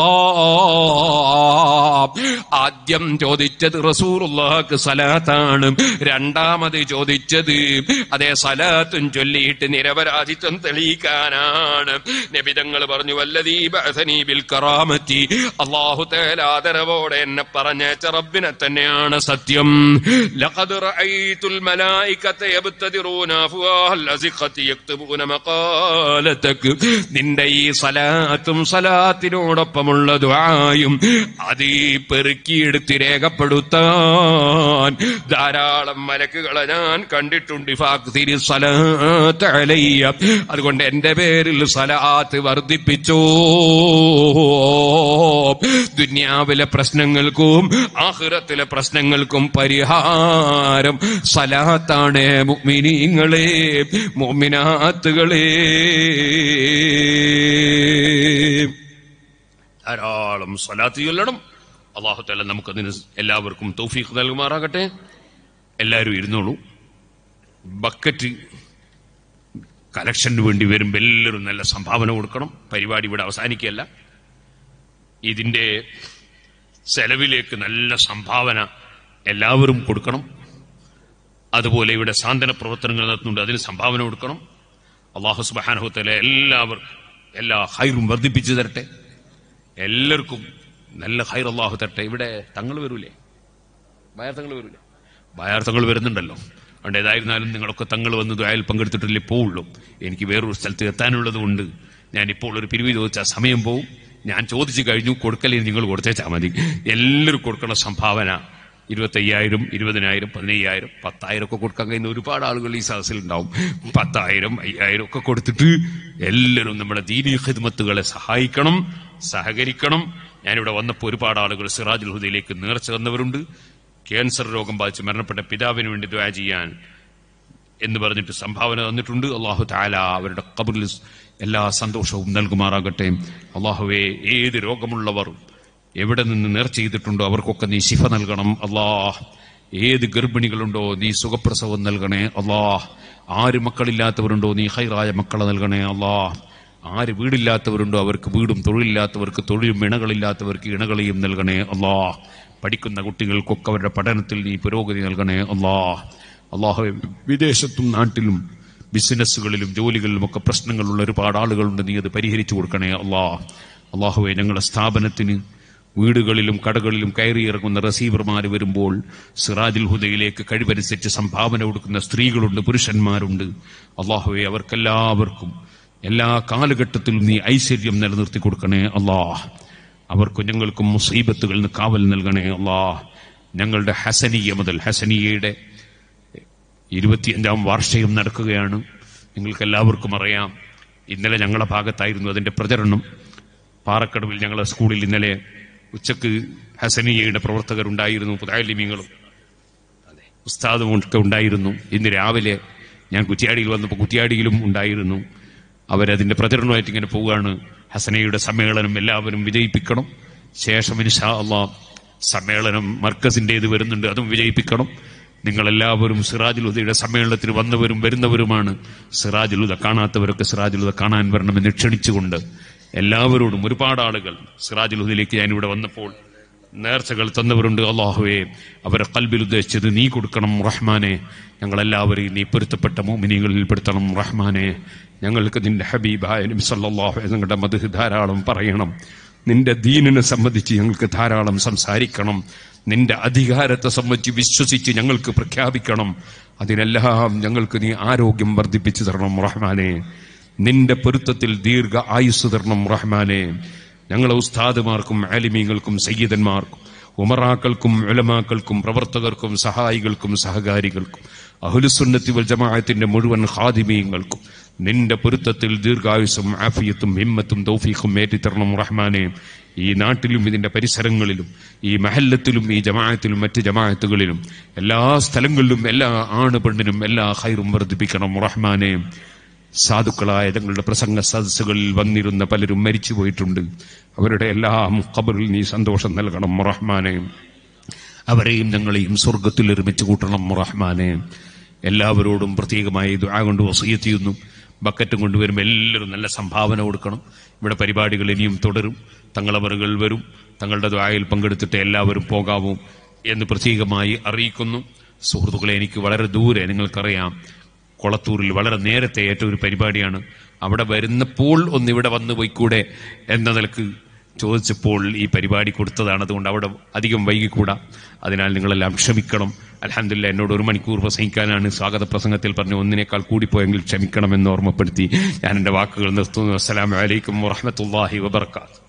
ആദ്യം ചോദിച്ചത് റസൂറുള്ളാഹ്ക്ക് സലാത്താണ് രണ്ടാമത് ചോദിച്ചത് അതേ സലാത്തും ചൊല്ലിയിട്ട് നിരപരാധിത്വം തെളിയിക്കാനാണ് നബിതങ്ങൾ പറഞ്ഞു വല്ലതീ ബഅസനീ ബിൽ കറാമത്തി അല്ലാഹു തആല ആദരവോടെ എന്നെ പറഞ്ഞേച്ച റബ്ബിനെ തന്നെയാണ് സത്യം ലഖദ് റഅയ്തുൽ മലായികത യബ്തദിറൂന അഫ്വാഹൽ അസിഖതി യക്തുബൂന മഖാലതക് നിന്റെ ഈ സലാത്തും സലാത്തിനോടൊപ്പമുള്ള ദുആയും അത് ഈ പെറുക്കിയെടുത്ത് രേഖപ്പെടുത്താൻ ധാരാളം മലക്കുകളെ ഞാൻ കണ്ടിട്ടുണ്ട് ഫാക്തിരി സലാത്ത് അലയ്യ അതുകൊണ്ട് എന്റെ പേരിൽ സലാത്ത് വർദ്ധിപ്പിച്ചോ ദുന്യാവിലെ പ്രശ്നങ്ങൾക്കും ആഹ്റത്തിലെ പ്രശ്നങ്ങൾക്കും പരിഹാരം സലാത്താണ് മുഅ്മിനീങ്ങളെ മുഅ്മിനാത്തുകളെ ധാരാളം സ്വലാത്ത് ചൊല്ലണം അള്ളാഹുത്തല്ല നമുക്കതിന് എല്ലാവർക്കും തൗഫീഖ് നൽകുമാറാകട്ടെ എല്ലാവരും ഇരുന്നോളൂ ബക്കറ്റ് കലക്ഷന് വേണ്ടി വരുമ്പോൾ എല്ലാവരും നല്ല സംഭാവന കൊടുക്കണം പരിപാടി ഇവിടെ അവസാനിക്കുകയല്ല ഇതിന്റെ ചെലവിലേക്ക് നല്ല സംഭാവന എല്ലാവരും കൊടുക്കണം അതുപോലെ ഇവിടെ സാന്ത്വന പ്രവർത്തനങ്ങൾ നടത്തുന്നുണ്ട് അതിന് സംഭാവന കൊടുക്കണം അള്ളാഹു സുബാനഹുത്തല എല്ലാവർക്കും എല്ലാ ഹൈറും വർദ്ധിപ്പിച്ചു തരട്ടെ എല്ലാവർക്കും നല്ല ഹൈർ അള്ളാഹു തരട്ടെ ഇവിടെ തങ്ങൾ വരൂലേ ബയാർ തങ്ങൾ വരൂലേ ബയാർ തങ്ങൾ വരുന്നുണ്ടല്ലോ അതുകൊണ്ട് ഏതായിരുന്നാലും നിങ്ങളൊക്കെ തങ്ങൾ വന്ന് ദ്വായൽ പങ്കെടുത്തിട്ടില്ലേ പോവുള്ളൂ എനിക്ക് വേറൊരു സ്ഥലത്ത് എത്താനുള്ളത് കൊണ്ട് ഞാൻ ഇപ്പോൾ ഒരു പിരിവ് ചോദിച്ചാൽ സമയം പോവും ഞാൻ ചോദിച്ചു കഴിഞ്ഞു കൊടുക്കലിന് നിങ്ങൾ കൊടുത്തേച്ചാൽ മതി എല്ലാവരും കൊടുക്കണം സംഭാവന ഇരുപത്തയ്യായിരം ഇരുപതിനായിരം പതിനയ്യായിരം പത്തായിരം ഒക്കെ കൊടുക്കാൻ കഴിയുന്ന ഒരുപാട് ആളുകൾ ഈ സദസ്സിൽ ഉണ്ടാവും പത്തായിരം അയ്യായിരം ഒക്കെ കൊടുത്തിട്ട് എല്ലാവരും നമ്മുടെ ദീനീ ഖിദ്മത്തുകളെ സഹായിക്കണം സഹകരിക്കണം ഞാനിവിടെ വന്നപ്പോൾ ഒരുപാട് ആളുകൾ സിറാജുൽ ഹുദയിലേക്ക് നേർച്ച വന്നവരുണ്ട് ക്യാൻസർ രോഗം ബാധിച്ച് മരണപ്പെട്ട പിതാവിന് വേണ്ടി ദ്വാ ചെയ്യാൻ എന്ന് പറഞ്ഞിട്ട് സംഭാവന തന്നിട്ടുണ്ട് അള്ളാഹു താല അവരുടെ കബറിൽ എല്ലാ സന്തോഷവും നൽകുമാറാകട്ടെ അള്ളാഹുവെ ഏത് രോഗമുള്ളവർ എവിടെ നിന്ന് നേർച്ച ചെയ്തിട്ടുണ്ടോ അവർക്കൊക്കെ നീ ശിഫ നൽകണം അള്ളാഹ് ഏത് ഗർഭിണികളുണ്ടോ നീ സുഖപ്രസവം നൽകണേ അല്ലാ ആര് മക്കളില്ലാത്തവരുണ്ടോ നീ ഹൈറായ മക്കളെ നൽകണേ അല്ലാ ആര് വീടില്ലാത്തവരുണ്ടോ അവർക്ക് വീടും തൊഴിലില്ലാത്തവർക്ക് തൊഴിലും ഇണകളില്ലാത്തവർക്ക് ഇണകളെയും നൽകണേ അല്ലാ പഠിക്കുന്ന കുട്ടികൾക്കൊക്കെ അവരുടെ പഠനത്തിൽ നീ പുരോഗതി നൽകണേ അല്ലാ അള്ളാഹു വിദേശത്തും നാട്ടിലും ബിസിനസ്സുകളിലും ജോലികളിലും ഒക്കെ പ്രശ്നങ്ങളുള്ള ഒരുപാട് ആളുകളുണ്ട് നീ അത് പരിഹരിച്ചു കൊടുക്കണേ അല്ലാ അള്ളാഹുവെ ഞങ്ങളുടെ സ്ഥാപനത്തിന് വീടുകളിലും കടകളിലും കയറിയിറങ്ങുന്ന റസീവർമാർ വരുമ്പോൾ സിറാജുൽ ഹുദയിലേക്ക് കഴിവനുസരിച്ച് സംഭാവന കൊടുക്കുന്ന സ്ത്രീകളുണ്ട് പുരുഷന്മാരുണ്ട് അള്ളാഹുവെ അവർക്കെല്ലാവർക്കും എല്ലാ കാലഘട്ടത്തിലും നീ ഐശ്വര്യം നിലനിർത്തി കൊടുക്കണേ അള്ളാഹ് അവർക്കും ഞങ്ങൾക്കും മുസീബത്തുകളിൽ നിന്ന് കാവൽ നൽകണേ അള്ളാഹ് ഞങ്ങളുടെ ഹസനിയ മുതൽ ഹസനിയയുടെ ഇരുപത്തിയഞ്ചാം വാർഷികം നടക്കുകയാണ് നിങ്ങൾക്ക് എല്ലാവർക്കും അറിയാം ഇന്നലെ ഞങ്ങളുടെ ഭാഗത്തായിരുന്നു അതിന്റെ പ്രചരണം പാറക്കടവിൽ ഞങ്ങളുടെ സ്കൂളിൽ ഇന്നലെ ഉച്ചക്ക് ഹസനിയയുടെ പ്രവർത്തകരുണ്ടായിരുന്നു പുതാലിമീങ്ങളും ഉസ്താദും ഒക്കെ ഉണ്ടായിരുന്നു ഇന്ന് രാവിലെ ഞാൻ കുറ്റിയാടിയിൽ വന്നപ്പോൾ കുറ്റിയാടിയിലും ഉണ്ടായിരുന്നു അവരതിന്റെ പ്രചരണമായിട്ട് ഇങ്ങനെ പോവുകയാണ് ഹസനയുടെ സമ്മേളനം എല്ലാവരും വിജയിപ്പിക്കണം ശേഷം ഇൻഷാ അള്ളാ സമ്മേളനം മർക്കസിന്റേത് വരുന്നുണ്ട് അതും വിജയിപ്പിക്കണം നിങ്ങളെല്ലാവരും സിറാജുൽ ഉദയുടെ സമ്മേളനത്തിന് വന്നവരും വരുന്നവരുമാണ് സിറാജുൽ ഉദ കാണാത്തവരൊക്കെ സിറാജുൽ ഉദ കാണാൻ വരണമെന്ന് ക്ഷണിച്ചുകൊണ്ട് എല്ലാവരോടും ഒരുപാട് ആളുകൾ സിറാജുൽ ഉദയിലേക്ക് ഞാനിവിടെ വന്നപ്പോൾ നേർച്ചകൾ തന്നവരുണ്ട് അള്ളാഹുവെ അവരെ കൽബിൽ ഉദ്ദേശിച്ചത് നീ കൊടുക്കണം റഹ്മാനെ ഞങ്ങളെല്ലാവരെയും നീ പൊരുത്തപ്പെട്ട മോമിനികളിൽ പെടുത്തണം റഹ്മാനെ ഞങ്ങൾക്ക് നിന്റെ ഹബീബായ നബി സല്ലല്ലാഹു അലൈഹി നിങ്ങളുടെ മധു ധാരാളം പറയണം നിന്റെ ദീനിനെ സംബന്ധിച്ച് ഞങ്ങൾക്ക് ധാരാളം സംസാരിക്കണം നിന്റെ അധികാരത്തെ സംബന്ധിച്ച് വിശ്വസിച്ച് ഞങ്ങൾക്ക് പ്രഖ്യാപിക്കണം അതിനെല്ലാം ഞങ്ങൾക്ക് നീ ആരോഗ്യം വർദ്ധിപ്പിച്ചു തരണം റഹ്മാനെ നിന്റെ പൊരുത്തത്തിൽ ദീർഘ ആയുസ് തരണം റഹ്മാനെ ഞങ്ങളെ ഉസ്താദുമാർക്കും ആലിമീങ്ങൾക്കും സയ്യിദന്മാർക്കും ഉമറാക്കൾക്കും ഉലമാക്കൾക്കും പ്രവർത്തകർക്കും സഹായികൾക്കും സഹകാരികൾക്കും അഹുലുസുന്നത്തി വൽ ജമാഅത്തിന്റെ മുഴുവൻ ഖാദിമീങ്ങൾക്കും നിന്റെ പൊരുത്തത്തിൽ ദീർഘായുസും ആഫിയത്തും ഹിമ്മത്തും തൗഫീഖും ഏറ്റിത്തരണം റഹ്മാനെ ഈ നാട്ടിലും ഇതിന്റെ പരിസരങ്ങളിലും ഈ മഹല്ലത്തിലും ഈ ജമാഅത്തിലും മറ്റ് ജമാഅത്തുകളിലും എല്ലാ സ്ഥലങ്ങളിലും എല്ലാ ആണ് പെണ്ണിനും എല്ലാ ഹൈറും വർദ്ധിപ്പിക്കണം റഹ്മാനെ സാധുക്കളായ തങ്ങളുടെ പ്രസംഗ സദസ്സുകളിൽ വന്നിരുന്ന പലരും മരിച്ചു പോയിട്ടുണ്ട് അവരുടെ എല്ലാം ഖബറിൽ നീ സന്തോഷം നൽകണം റഹ്മാനെ അവരെയും ഞങ്ങളെയും സ്വർഗത്തിൽ ഒരുമിച്ച് കൂട്ടണം റഹ്മാനെ എല്ലാവരോടും പ്രത്യേകമായി ദുആ കൊണ്ട് വസീയത്ത് ചെയ്യുന്നു ബക്കറ്റും കൊണ്ടുവരുമ്പോൾ എല്ലാവരും നല്ല സംഭാവന കൊടുക്കണം ഇവിടെ പരിപാടികൾ ഇനിയും തുടരും തങ്ങളവറുകൾ വരും തങ്ങളുടെ ദ്വായയിൽ പങ്കെടുത്തിട്ട് എല്ലാവരും പോകാവൂ എന്ന് പ്രത്യേകമായി അറിയിക്കുന്നു സുഹൃത്തുക്കളെ എനിക്ക് വളരെ ദൂരെ നിങ്ങൾക്കറിയാം കൊളത്തൂരിൽ വളരെ നേരത്തെ ഏറ്റ ഒരു പരിപാടിയാണ് അവിടെ വരുന്നപ്പോൾ ഒന്ന് ഇവിടെ വന്നു പോയിക്കൂടെ എന്ന നിലക്ക് ചോദിച്ചപ്പോൾ ഈ പരിപാടി കൊടുത്തതാണ് അതുകൊണ്ട് അവിടെ അധികം വൈകിക്കൂടാ അതിനാൽ നിങ്ങളെല്ലാം ക്ഷമിക്കണം അലഹമില്ല എന്നോട് ഒരു മണിക്കൂർ പ്രസംഗിക്കാനാണ് സ്വാഗത പ്രസംഗത്തിൽ പറഞ്ഞു ഒന്നിനേക്കാൾ കൂടിപ്പോയെങ്കിൽ ക്ഷമിക്കണമെന്ന് ഓർമ്മപ്പെടുത്തി ഞാൻ എന്റെ വാക്കുകൾ നിർത്തുന്നു അസ്സലാമു അലൈക്കും വറഹമത്തല്ലാഹി വബർക്കാത്ത്